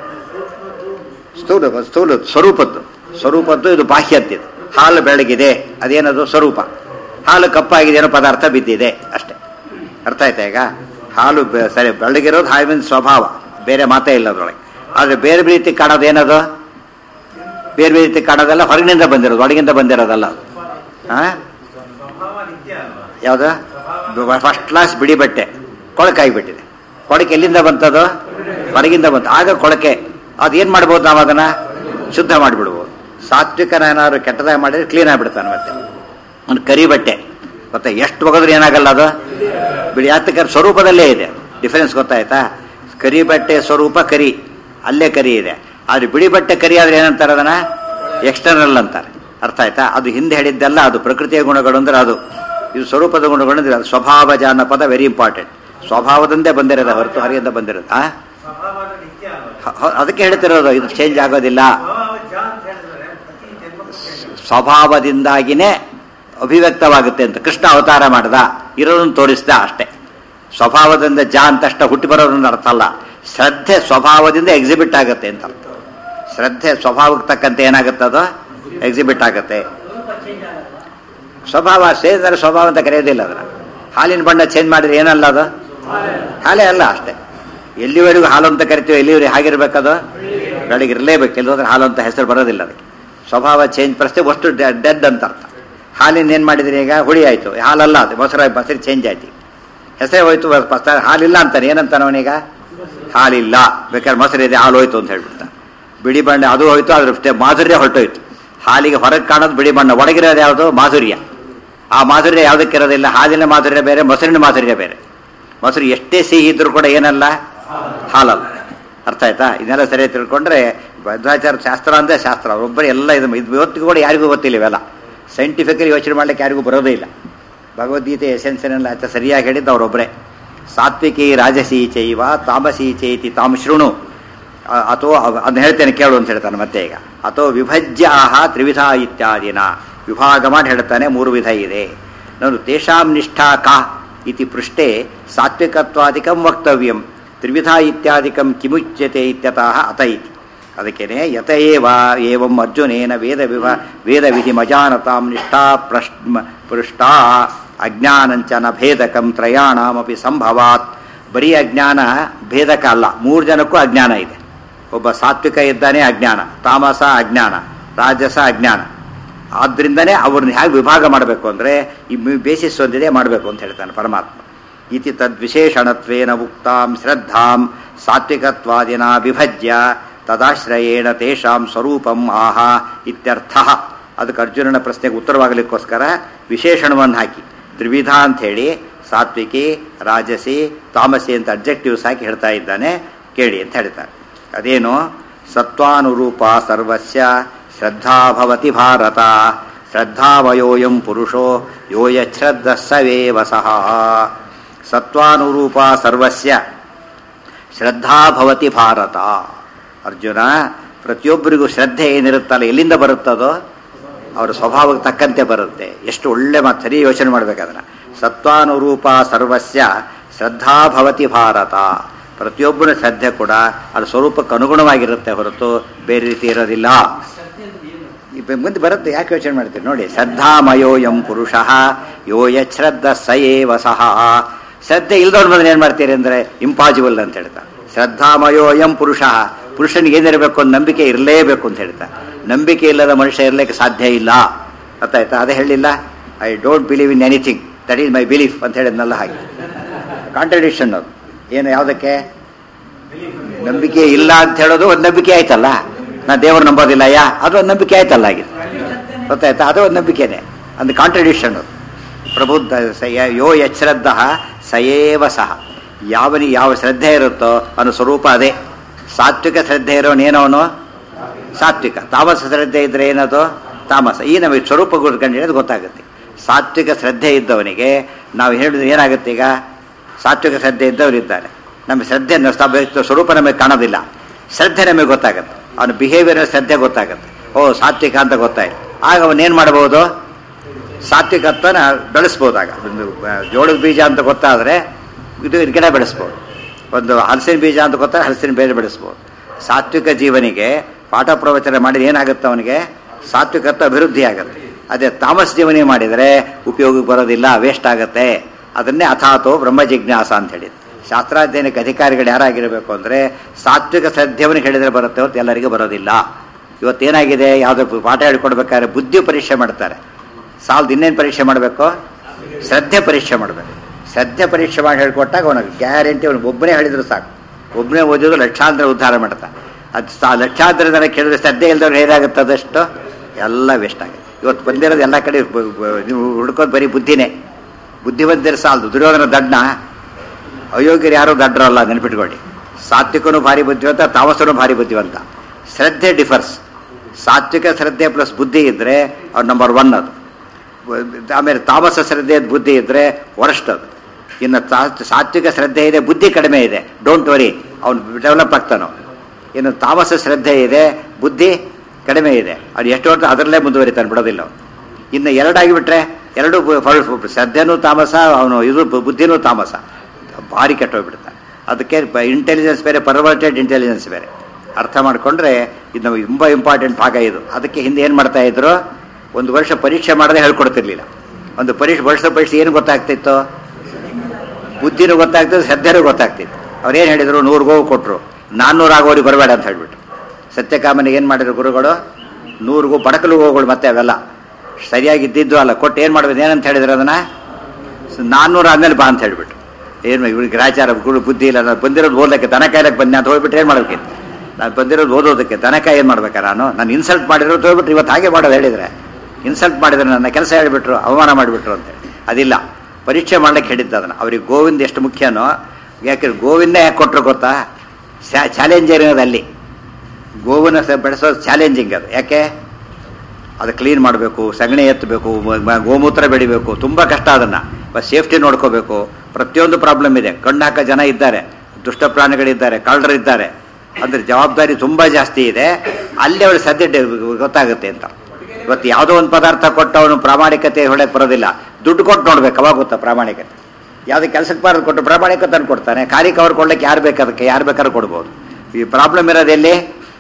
ಸ್ಥೂಲ ಸ್ಥೂಲ ಸ್ವರೂಪದ್ದು ಸ್ವರೂಪದ್ದು ಇದು ಬಾಹ್ಯದ್ದಿದು ಹಾಲು ಬೆಳಗಿದೆ ಅದೇನದು ಸ್ವರೂಪ ಹಾಲು ಕಪ್ಪಾಗಿದೆ ಏನೋ ಪದಾರ್ಥ ಬಿದ್ದಿದೆ ಅಷ್ಟೇ ಅರ್ಥ ಆಯ್ತಾ ಈಗ ಹಾಲು ಬೆ- ಸರಿ ಬೆಳಗಿರೋದು ಹಾವಿನ ಸ್ವಭಾವ ಬೇರೆ ಮಾತೇ ಇಲ್ಲ ಅದರೊಳಗೆ ಆದರೆ ಬೇರೆ ಬೇರೆ ರೀತಿ ಕಾಣೋದು ಏನದು ಬೇರೆ ಬೇರೆ ರೀತಿ ಕಾಣೋದೆಲ್ಲ ಹೊರಗಿನಿಂದ ಬಂದಿರೋದು ಒಳಗಿಂದ ಬಂದಿರೋದಲ್ಲ ಅದು ಹಾಂ ಯಾವುದು ಫಸ್ಟ್ ಕ್ಲಾಸ್ ಬಿಡಿ ಬಟ್ಟೆ ಕೊಳಕಾಗಿಬಿಟ್ಟಿದೆ ಕೊಳಕೆ ಎಲ್ಲಿಂದ ಬಂತದು ಹೊರಗಿಂದ ಬಂತು ಆಗ ಕೊಳಕೆ ಅದೇನು ಮಾಡ್ಬೋದು ನಾವು ಅದನ್ನ ಶುದ್ಧ ಮಾಡಿಬಿಡ್ಬೋದು ಸಾತ್ವಿಕನ ಏನಾದ್ರು ಕೆಟ್ಟದಾಗಿ ಮಾಡಿದ್ರೆ ಕ್ಲೀನ್ ಆಗಿಬಿಡ್ತಾನೆ ಮತ್ತೆ ಒಂದು ಕರಿ ಬಟ್ಟೆ ಗೊತ್ತಾ ಎಷ್ಟು ಒಗೆದ್ರೆ ಏನಾಗಲ್ಲ ಅದು ಬಿಡಿ ಯಾತಕ್ಕೆ ಸ್ವರೂಪದಲ್ಲೇ ಇದೆ ಡಿಫರೆನ್ಸ್ ಗೊತ್ತಾಯ್ತಾ ಕರಿ ಬಟ್ಟೆ ಸ್ವರೂಪ ಕರಿ ಅಲ್ಲೇ ಕರಿ ಇದೆ ಆದ್ರೆ ಬಿಳಿ ಬಟ್ಟೆ ಕರಿ ಆದ್ರೆ ಏನಂತಾರೆ ಅದನ್ನ ಎಕ್ಸ್ಟರ್ನಲ್ ಅಂತಾರೆ ಅರ್ಥ ಆಯ್ತಾ ಅದು ಹಿಂದೆ ಹೇಳಿದ್ದೆಲ್ಲ ಅದು ಪ್ರಕೃತಿಯ ಗುಣಗಳು ಅಂದ್ರೆ ಅದು ಇದು ಸ್ವರೂಪದ ಗುಣಗಳು ಅಂದ್ರೆ ಅದು ಸ್ವಭಾವಜ ಅನ್ನೋ ಪದ ವೆರಿ ಇಂಪಾರ್ಟೆಂಟ್ ಸ್ವಭಾವದಿಂದೇ ಬಂದಿರೋದು ಹೊರತು ಹೊರಗಿಂದ ಬಂದಿರೋದು ಆ ಸ್ವಭಾವದ ನಿತ್ಯ ಅಲ್ವಾ? ಹ- ಹ- ಅದಕ್ಕೆ ಹೇಳ್ತಿರೋದು ಇದು ಚೇಂಜ್ ಆಗೋದಿಲ್ಲ ಸ್ವಭಾವ ಜ ಅಂತ ಹೇಳಿದ್ರೆ ಪ್ರತಿ ಜನ್ಮಕ್ಕೂ change. ಸ್ವಭಾವದಿಂದಾಗಿನೇ ಅಭಿವ್ಯಕ್ತವಾಗುತ್ತೆ ಅಂತ ಕೃಷ್ಣ ಅವತಾರ ಮಾಡ್ದ ಇರೋದನ್ನು ತೋರಿಸ್ದ ಅಷ್ಟೇ ಸ್ವಭಾವದಿಂದ ಜ ಅಂತಷ್ಟ ಹುಟ್ಟಿ ಬರೋದನ್ನ ಅರ್ಥ ಅಲ್ಲ ಶ್ರದ್ಧೆ ಸ್ವಭಾವದಿಂದ ಎಕ್ಸಿಬಿಟ್ ಆಗುತ್ತೆ ಅಂತ ಅರ್ಥ ಶ್ರದ್ಧೆ ಸ್ವಭಾವಕ್ಕೆ ತಕ್ಕಂತೆ ಏನಾಗುತ್ತೆ ಅದು ಎಕ್ಸಿಬಿಟ್ ಆಗುತ್ತೆ ಸ್ವಭಾವ ಸೇರಿದರೆ ಸ್ವಭಾವ ಅಂತ ಕರೆಯೋದಿಲ್ಲ ಅದನ್ನ ಹಾಲಿನ ಬಣ್ಣ ಚೇಂಜ್ ಮಾಡಿದ್ರೆ ಏನಲ್ಲ ಅದು ಹಾಲೇ ಅಲ್ಲ ಅಷ್ಟೇ ಎಲ್ಲಿವರೆಗೂ ಹಾಲು ಅಂತ ಕರಿತೀವಿ ಎಲ್ಲಿವರೆಗೆ ಹಾಗಿರ್ಬೇಕದು ಬೆಳಗ್ಗೆ ಇರಲೇಬೇಕು ಎಲ್ಲೋದ್ರೆ ಹಾಲು ಅಂತ ಹೆಸರು ಬರೋದಿಲ್ಲ ಅದಕ್ಕೆ ಸ್ವಭಾವ ಚೇಂಜ್ ಪ್ರಶ್ನೆ ಅಷ್ಟು ಡೆಡ್ ಅಂತ ಅರ್ಥ ಹಾಲಿನ ಏನು ಮಾಡಿದ್ರಿ ಈಗ ಹುಳಿ ಆಯಿತು ಹಾಲಲ್ಲ ಅದು ಮೊಸರು ಮೊಸರು ಚೇಂಜ್ ಆಯ್ತು ಹೆಸರೇ ಹೋಯ್ತು ಬಸ್- ಹಾಲಿಲ್ಲ ಅಂತಾನೆ ಏನಂತಾನೆ ಅವನೀಗ ಹಾಲಿಲ್ಲ ಬೇಕಾದ್ರೆ ಮೊಸರು ಇದೆ ಹಾಲು ಹೋಯ್ತು ಅಂತ ಹೇಳ್ಬಿಡ್ತ ಬಿಳಿ ಬಣ್ಣ ಅದು ಹೋಯ್ತು ಅದ್ರ ಅಷ್ಟೇ ಮಾಧುರ್ಯ ಹೊರಟೋಯ್ತು ಹಾಲಿಗೆ ಹೊರಗೆ ಕಾಣೋದು ಬಿಳಿ ಬಣ್ಣ ಒಳಗಿರೋದು ಯಾವುದು ಮಾಧುರ್ಯ ಆ ಮಾಧುರ್ಯ ಯಾವುದಕ್ಕಿರೋದಿಲ್ಲ ಹಾಲಿನ ಮಾಧುರ್ಯ ಬೇರೆ ಮೊಸರಿನ ಮಾಧುರ್ಯ ಬೇರೆ ಮೊಸರು ಎಷ್ಟೇ ಸಿಹಿ ಇದ್ರೂ ಕೂಡ ಏನಲ್ಲ ಹಾಲಲ್ಲ ಅರ್ಥ ಆಯ್ತಾ ಇದನ್ನೆಲ್ಲ ಸರಿಯಾಗಿ ತಿಳ್ಕೊಂಡ್ರೆ ಭದ್ರಾಚಾರ ಶಾಸ್ತ್ರ ಅಂದ್ರೆ ಶಾಸ್ತ್ರ ಒಬ್ಬರೇ ಎಲ್ಲ ಇದು ಇದು ಇವತ್ತಿಗೂ ಕೂಡ ಯಾರಿಗೂ ಗೊತ್ತಿಲ್ಲ ಇವೆಲ್ಲ ಸೈಂಟಿಫಿಕಲಿ ಯೋಚನೆ ಮಾಡ್ಲಿಕ್ಕೆ ಯಾರಿಗೂ ಬರೋದೇ ಇಲ್ಲ ಭಗವದ್ಗೀತೆ ಎಸೆನ್ಸನ್ನೆಲ್ಲ ಆತ ಸರಿಯಾಗಿ ಹೇಳಿದ್ದು ಅವರೊಬ್ಬರೇ ಸಾತ್ವಿಕಿ ರಾಜಸಿ ಚೈವ ತಾಮಸಿ ಚೈತಿ ತಾಮ್ ಶೃಣು ಅ- ಅಥೋ ಅವ್- ಅದನ್ನ ಹೇಳ್ತೇನೆ ಕೇಳು ಅಂತ ಹೇಳ್ತಾನೆ ಮತ್ತೆ ಈಗ ಅಥೋ ವಿಭಜ್ಯ ಆಹ ತ್ರಿವಿಧ ಇತ್ಯಾದಿನ ವಿಭಾಗ ಮಾಡಿ ಹೇಳ್ತಾನೆ ಮೂರು ವಿಧ ಇದೆ ನಾನು ತೇಷಾಂ ನಿಷ್ಠಾ ಕಾ ಇತಿ ಪೃಷ್ಠೆ ಸಾತ್ವಿಕತ್ವಾದಿಕಂ ವಕ್ತವ್ಯಂ ತ್ರಿವಿಧ ಇತ್ಯಾದಿಕಂ ಕಿಮುಚ್ಯತೆ ಇತ್ಯತಃ ಅತ ಇತಿ ಅದಕ್ಕೇನೆ ಯತ ಏವ ಏವಂ ಅರ್ಜುನೇನ ವೇದ ವಿವ ವೇದ ವಿಧಿ ಮಜಾನತಾಂ ನಿಷ್ಠಾ ಪ್ರಶ್ನ ಪೃಷ್ಟಾ ಅಜ್ಞಾನಂಚ ನ ಭೇದಕಂ ತ್ರಯಾಣಮಪಿ ಸಂಭವಾತ್ ಬರೀ ಅಜ್ಞಾನ ಭೇದಕ ಅಲ್ಲ ಮೂರು ಜನಕ್ಕೂ ಅಜ್ಞಾನ ಇದೆ ಒಬ್ಬ ಸಾತ್ವಿಕ ಇದ್ದಾನೆ ಅಜ್ಞಾನ ತಾಮಸ ಅಜ್ಞಾನ ರಾಜಸ ಅಜ್ಞಾನ ಆದ್ರಿಂದನೇ ಅವ್ರನ್ನ ಹೇಗೆ ವಿಭಾಗ ಮಾಡಬೇಕು ಅಂದರೆ ಈ ಬೇಸಿಸ್ ಒಂದಿದೆ ಮಾಡಬೇಕು ಅಂತ ಹೇಳ್ತಾನೆ ಪರಮಾತ್ಮ ಇತಿ ತದ್ವಿಶೇಷಣತ್ವೇನ ಉಕ್ತಾಂ ಶ್ರದ್ಧಾಂ ಸಾತ್ವಿಕತ್ವಾದಿನ ವಿಭಜ್ಯ ತದಾಶ್ರಯೇಣ ತೇಷಾಂ ಸ್ವರೂಪಂ ಆಹ ಇತ್ಯರ್ಥ ಅದಕ್ಕೆ ಅರ್ಜುನನ ಪ್ರಶ್ನೆಗೆ ಉತ್ತರವಾಗಲಿಕ್ಕೋಸ್ಕರ ವಿಶೇಷಣವನ್ನು ಹಾಕಿ ತ್ರಿವಿಧ ಅಂಥೇಳಿ ಸಾತ್ವಿಕಿ ರಾಜಸಿ ತಾಮಸಿ ಅಂತ ಅಬ್ಜೆಕ್ಟಿವ್ಸ್ ಹಾಕಿ ಹೇಳ್ತಾ ಇದ್ದಾನೆ ಕೇಳಿ ಅಂತ ಹೇಳ್ತಾರೆ ಅದೇನು ಸತ್ವಾನುರೂಪ ಸರ್ವಸ್ಯ ಶ್ರದ್ಧಾ ಭವತಿ ಭಾರತ ಶ್ರದ್ಧಾವಯೋಯಂ ಪುರುಷೋ ಯೋ ಯಚ್ಛ್ರದ್ಧ ಸವೇವ ಸಹ ಸತ್ವಾನುರೂಪ ಸರ್ವಸ್ಯ ಶ್ರದ್ಧಾ ಭವತಿ ಭಾರತ ಅರ್ಜುನ ಪ್ರತಿಯೊಬ್ಬರಿಗೂ ಶ್ರದ್ಧೆ ಏನಿರುತ್ತಲ್ಲ ಎಲ್ಲಿಂದ ಬರುತ್ತದೋ ಅವರ ಸ್ವಭಾವಕ್ಕೆ ತಕ್ಕಂತೆ ಬರುತ್ತೆ ಎಷ್ಟು ಒಳ್ಳೆ ಮಾತು ಸರಿ ಯೋಚನೆ ಮಾಡ್ಬೇಕದನ್ನ ಸತ್ವಾನುರೂಪ ಸರ್ವಸ್ಯ ಶ್ರದ್ಧಾ ಭವತಿ ಭಾರತ ಪ್ರತಿಯೊಬ್ಬನ ಶ್ರದ್ಧೆ ಕೂಡ ಅದು ಸ್ವರೂಪಕ್ಕೆ ಅನುಗುಣವಾಗಿರುತ್ತೆ ಹೊರತು ಬೇರೆ ರೀತಿ ಇರೋದಿಲ್ಲ ಈ ಬ- ಮುಂದೆ ಬರುತ್ತೆ ಯಾಕೆ ಯೋಚನೆ ಮಾಡ್ತೀರಿ ನೋಡಿ ಶ್ರದ್ಧಾಮಯೋ ಎಂ ಪುರುಷ ಯೋ ಯಶ್ರದ್ಧ ಸ ಏವ ಸಹ ಶ್ರದ್ಧೆ ಇಲ್ದವ್ರ ಬಂದ್ರೆ ಏನು ಮಾಡ್ತೀರಿ ಅಂದರೆ ಇಂಪಾಸಿಬಲ್ ಅಂತ ಹೇಳ್ತಾರೆ ಶ್ರದ್ಧಾಮಯೋ ಎಂ ಪುರುಷ ಪುರುಷನಿಗೆ ಏನಿರಬೇಕು ಅಂತ ನಂಬಿಕೆ ಇರಲೇಬೇಕು ಅಂತ ಹೇಳ್ತಾರೆ ನಂಬಿಕೆ ಇಲ್ಲದ ಮನುಷ್ಯ ಇರಲಿಕ್ಕೆ ಸಾಧ್ಯ ಇಲ್ಲ ಗೊತ್ತಾಯ್ತಾ ಅದೇ ಹೇಳಿಲ್ಲ I don't believe in anything that is my belief ಅಂತ ಹೇಳಿದ್ನಲ್ಲ ಹಾಗೆ ಕಾಂಟ್ರಡಿಕ್ಷನ್ ಅದು ಏನು ಯಾವುದಕ್ಕೆ ನಂಬಿಕೆ ಇಲ್ಲ ಅಂತ ಹೇಳೋದು ಒಂದು ನಂಬಿಕೆ ಆಯ್ತಲ್ಲ ನಾ ದೇವರು ನಂಬೋದಿಲ್ಲ ಯಾ ಅದು ಒಂದು ನಂಬಿಕೆ ಆಯ್ತಲ್ಲ ಹಾಗೆ ಗೊತ್ತಾಯ್ತಾ ಅದು ಒಂದು ನಂಬಿಕೆನೆ ಒಂದು ಕಾಂಟ್ರಡಿಕ್ಷನ್ ಪ್ರಬುದ್ಧ ಸ- ಯ- ಯೋ ಯಶ್ರದ್ಧ ಸಯೇವ ಸಹ ಯಾವನಿಗೆ ಯಾವ ಶ್ರದ್ಧೆ ಇರುತ್ತೋ ಅವನ ಸ್ವರೂಪ ಅದೇ ಸಾತ್ವಿಕ ಶ್ರದ್ಧೆ ಇರೋನೇನೋ ಅವನು ಸಾತ್ವಿಕ ತಾಮಸ ಶ್ರದ್ಧೆ ಇದ್ರೆ ಏನದು ತಾಮಸ ಈ ನಮಗೆ ಸ್ವರೂಪ ಗುರುತ್ಕೊಂಡು ಗೊತ್ತಾಗುತ್ತೆ ಸಾತ್ವಿಕ ಶ್ರದ್ಧೆ ಇದ್ದವನಿಗೆ ನಾವು ಹೇಳಿದ್ರೆ ಏನಾಗುತ್ತೆ ಈಗ ಸಾತ್ವಿಕ ಶ್ರದ್ಧೆ ಇದ್ದವರು ಇದ್ದಾರೆ ನಮ್ಮ ಶ್ರದ್ಧೆ ನ- ಸ್ತಂಭ- ಸ್ವರೂಪ ನಮಗೆ ಕಾಣೋದಿಲ್ಲ ಶ್ರದ್ಧೆ ನಮಗೆ ಗೊತ್ತಾಗುತ್ತೆ ಅವನ ಬಿಹೇವಿಯರ್ ಶ್ರದ್ಧೆ ಗೊತ್ತಾಗುತ್ತೆ ಓ ಸಾತ್ವಿಕ ಅಂತ ಗೊತ್ತಾಯ್ತು ಆಗ ಅವನೇನು ಮಾಡಬಹುದು ಸಾತ್ವಿಕತ್ವನ ಬೆಳೆಸ್ಬೋದಾಗ ಒಂದು ಆ, ಜೋಳದ ಬೀಜ ಅಂತ ಗೊತ್ತಾದರೆ ಇದು ಗಿಡ ಬೆಳೆಸ್ಬೋದು ಒಂದು ಹಲಸಿನ ಬೀಜ ಅಂತ ಗೊತ್ತಾದ್ರೆ ಹಲಸಿನ ಬೇರೆ ಬೆಳೆಸ್ಬೋದು ಸಾತ್ವಿಕ ಜೀವನಿಗೆ ಪಾಠ ಪ್ರವಚನ ಮಾಡಿದ್ರೆ ಏನಾಗುತ್ತೆ ಅವನಿಗೆ ಸಾತ್ವಿಕತ್ವ ಅಭಿವೃದ್ಧಿ ಆಗುತ್ತೆ ಅದೇ ತಾಮಸ ಜೀವನಿ ಮಾಡಿದರೆ ಉಪಯೋಗಕ್ಕೆ ಬರೋದಿಲ್ಲ ವೇಸ್ಟ್ ಆಗುತ್ತೆ ಅದನ್ನೇ ಅಥಾತೋ ಬ್ರಹ್ಮ ಜಿಜ್ಞಾಸ ಅಂತ ಹೇಳಿದ್ರು ಶಾಸ್ತ್ರಾಧ್ಯಯನಕ್ಕೆ ಅಧಿಕಾರಿಗಳು ಯಾರಾಗಿರಬೇಕು ಅಂದರೆ ಸಾತ್ವಿಕ ಶ್ರದ್ಧೆಯವನಿಗೆ ಹೇಳಿದರೆ ಬರುತ್ತೆ ಹೊರತು ಎಲ್ಲರಿಗೂ ಬರೋದಿಲ್ಲ ಇವತ್ತೇನಾಗಿದೆ ಯಾವುದೋ ಪಾಠ ಹೇಳ್ಕೊಡ್ಬೇಕಾದ್ರೆ ಬುದ್ಧಿ ಪರೀಕ್ಷೆ ಮಾಡ್ತಾರೆ ಸಾಲದು ಇನ್ನೇನು ಪರೀಕ್ಷೆ ಮಾಡಬೇಕು ಶ್ರದ್ಧೆ ಪರೀಕ್ಷೆ ಮಾಡಬೇಕು ಶ್ರದ್ಧೆ ಪರೀಕ್ಷೆ ಮಾಡಿ ಹೇಳ್ಕೊಟ್ಟಾಗ ಅವನಿಗೆ ಗ್ಯಾರಂಟಿ ಅವನು ಒಬ್ಬನೇ ಹೇಳಿದ್ರು ಸಾಕು ಒಬ್ಬನೇ ಓದಿದ್ರು ಲಕ್ಷಾಂತರ ಉದ್ಧಾರ ಮಾಡ್ತಾ ಅದು ಸಾ ಲಕ್ಷಾಂತರ ಜನ ಕೇಳಿದ್ರೆ ಶ್ರದ್ಧೆ ಇಲ್ದವ್ರು ಏನಾಗುತ್ತೆ ಅದಷ್ಟು ಎಲ್ಲ ವೇಸ್ಟ್ ಆಗುತ್ತೆ ಇವತ್ತು ಬಂದಿರೋದು ಎಲ್ಲ ಕಡೆ ಬ- ಬ- ನೀವು ಹುಡ್ಕೋದು ಬರೀ ಬುದ್ಧಿನೇ ಬುದ್ಧಿವಂತರ ಸಾಲದು ದುರ್ಯೋಧನ ದಡ್ಡ ಅಯೋಗ್ಯರು ಯಾರೂ ದಡ್ಡರಲ್ಲ ನೆನಪಿಟ್ಕೊಳ್ಳಿ ಸಾತ್ವಿಕನು ಭಾರಿ ಬುದ್ಧಿವಂತ ತಾಮಸನು ಭಾರಿ ಬುದ್ಧಿವಂತ ಶ್ರದ್ಧೆ ಡಿಫರ್ಸ್ ಸಾತ್ವಿಕ ಶ್ರದ್ಧೆ ಪ್ಲಸ್ ಬುದ್ಧಿ ಇದ್ರೆ ಅವ್ರು ನಂಬರ್ ಒನ್ ಅದು ಆಮೇಲೆ ತಾಮಸ ಶ್ರದ್ಧೆ ಬುದ್ಧಿ ಇದ್ರೆ ವರ್ಸ್ಟ್ ಅದು ಇನ್ನು ಸಾ- ಸಾತ್ವಿಕ ಶ್ರದ್ಧೆ ಇದೆ ಬುದ್ಧಿ ಕಡಿಮೆ ಇದೆ ಡೋಂಟ್ ವರಿ ಅವ್ನು ಡೆವಲಪ್ ಆಗ್ತಾನೋ ಇನ್ನು ತಾಮಸ ಶ್ರದ್ಧೆ ಇದೆ ಬುದ್ಧಿ ಕಡಿಮೆ ಇದೆ ಅವ್ನು ಎಷ್ಟು ಹೊತ್ತು ಅದರಲ್ಲೇ ಮುಂದುವರಿತಾನೆ ಬಿಡೋದಿಲ್ಲ ಅವ್ನು ಇನ್ನು ಎರಡಾಗಿ ಬಿಟ್ರೆ ಎರಡು ಬ- ಫ- ಶ್ರದ್ಧೆನೂ ತಾಮಸ ಅವನು ಇದು ಬು- ಬುದ್ಧಿನೂ ತಾಮಸ ಭಾರಿ ಕೆಟ್ಟೋಗ್ಬಿಡ್ತಾನೆ ಅದಕ್ಕೆ ಇಂಟೆಲಿಜೆನ್ಸ್ ಬೇರೆ ಪರ್ವರ್ಟೆಡ್ ಇಂಟೆಲಿಜೆನ್ಸ್ ಬೇರೆ ಅರ್ಥ ಮಾಡಿಕೊಂಡ್ರೆ ಇದು ನಮಗೆ ತುಂಬ ಇಂಪಾರ್ಟೆಂಟ್ ಭಾಗ ಇದು ಅದಕ್ಕೆ ಹಿಂದೆ ಏನು ಮಾಡ್ತಾ ಇದ್ರು ಒಂದು ವರ್ಷ ಪರೀಕ್ಷೆ ಮಾಡದೆ ಹೇಳ್ಕೊಡ್ತಿರ್ಲಿಲ್ಲ ಒಂದು ಪರೀಕ್ಷೆ ವರ್ಷ ಪರೀಕ್ಷೆ ಏನು ಗೊತ್ತಾಗ್ತಿತ್ತು ಬುದ್ಧಿನೂ ಗೊತ್ತಾಗ್ತಿತ್ತು ಶ್ರದ್ಧೆನೂ ಗೊತ್ತಾಗ್ತಿತ್ತು ಅವ್ರೇನು ಹೇಳಿದ್ರು ನೂರು ಗೋವು ಕೊಟ್ಟರು ನಾನ್ನೂರು ಆಗೋರಿಗೆ ಬರಬೇಡ ಅಂತ ಹೇಳ್ಬಿಟ್ಟು ಸತ್ಯಕಾಮನಿಗೆ ಏನು ಮಾಡಿದ್ರು ಗುರುಗಳು ನೂರಿಗೂ ಬಡಕಲು ಗೋಗಳು ಮತ್ತೆ ಅವೆಲ್ಲ ಸರಿಯಾಗಿ ಇದ್ದಿದ್ದು ಅಲ್ಲ ಕೊಟ್ಟು ಏನು ಮಾಡ್ಬೇಕು ಏನಂತ ಹೇಳಿದ್ರು ಅದನ್ನ ನಾನ್ನೂರು ಆದ್ಮೇಲೆ ಬಾ ಅಂತ ಹೇಳ್ಬಿಟ್ಟು ಏನು ಇವ್ರಿಗೆ ಗ್ರಾಚಾರ ಗುರು ಬುದ್ಧಿ ಇಲ್ಲ ನಾನು ಬಂದಿರೋದು ಓದಲಿಕ್ಕೆ ದನ ಕಾಯ್ಲಕ್ಕೆ ಬಂದೆ ಅಂತ ಹೋಗ್ಬಿಟ್ಟು ಏನು ಮಾಡ್ಬೇಕಿತ್ತು ನಾನು ಬಂದಿರೋದು ಓದೋದಕ್ಕೆ ದನ ಕಾಯಿ ಏನು ಮಾಡ್ಬೇಕಾ ನಾನು ನಾನು ಇನ್ಸಲ್ಟ್ ಮಾಡಿರೋದು ಹೋಗ್ಬಿಟ್ರು ಇವತ್ತು ಹಾಗೆ ಮಾಡೋದು ಹೇಳಿದರೆ ಇನ್ಸಲ್ಟ್ ಮಾಡಿದ್ರೆ ನನ್ನ ಕೆಲಸ ಹೇಳಿಬಿಟ್ರು ಅವಮಾನ ಮಾಡಿಬಿಟ್ರು ಅಂತ ಅದಿಲ್ಲ ಪರೀಕ್ಷೆ ಮಾಡ್ಲಿಕ್ಕೆ ಹೇಳಿದ್ದ ಅದನ್ನು ಅವ್ರಿಗೆ ಗೋವಿಂದ ಎಷ್ಟು ಮುಖ್ಯನೋ ಯಾಕೆ ಗೋವಿಂದ ಯಾಕೆ ಕೊಟ್ಟರು ಗೊತ್ತಾ ಚಾಲೆಂಜರ್ ಇರೋದು ಅಲ್ಲಿ ಗೋವನ್ನ ಸ- ಬೆಳೆಸೋದು ಚಾಲೆಂಜಿಂಗ್ ಅದು ಯಾಕೆ ಅದು ಕ್ಲೀನ್ ಮಾಡಬೇಕು ಸಗಣಿ ಎತ್ತಬೇಕು ಮ- ಮ- ಗೋಮೂತ್ರ ಬೆಳಿಬೇಕು ತುಂಬ ಕಷ್ಟ ಅದನ್ನು ಸೇಫ್ಟಿ ನೋಡ್ಕೋಬೇಕು ಪ್ರತಿಯೊಂದು ಪ್ರಾಬ್ಲಮ್ ಇದೆ ಕಣ್ಣು ಹಾಕೋ ಜನ ಇದ್ದಾರೆ ದುಷ್ಟ ಪ್ರಾಣಿಗಳಿದ್ದಾರೆ ಕಳ್ಳರಿದ್ದಾರೆ ಅಂದ್ರೆ ಜವಾಬ್ದಾರಿ ತುಂಬ ಜಾಸ್ತಿ ಇದೆ ಅಲ್ಲಿ ಅವಳು ಸದ್ಯ ಡೆ- ಗೊತ್ತಾಗುತ್ತೆ ಅಂತ ಇವತ್ತು ಯಾವುದೋ ಒಂದು ಪದಾರ್ಥ ಕೊಟ್ಟು ಅವನು ಪ್ರಾಮಾಣಿಕತೆ ಹೊಳಕ್ಕೆ ಬರೋದಿಲ್ಲ ದುಡ್ಡು ಕೊಟ್ಟು ನೋಡ್ಬೇಕು ಅವಾಗ ಗೊತ್ತಾ ಪ್ರಾಮಾಣಿಕತೆ ಯಾವುದೇ ಕೆಲಸಕ್ಕೆ ಬಾರದು ಕೊಟ್ಟು ಪ್ರಾಮಾಣಿಕತೆ ತಂದು ಕೊಡ್ತಾನೆ ಖಾಲಿ ಕವರ್ ಕೊಡ್ಲಿಕ್ಕೆ ಯಾರು ಬೇಕು ಅದಕ್ಕೆ ಯಾರು ಬೇಕಾದ್ರೂ ಕೊಡ್ಬೋದು ಈ ಪ್ರಾಬ್ಲಮ್ ಇರೋದೆಲ್ಲಿ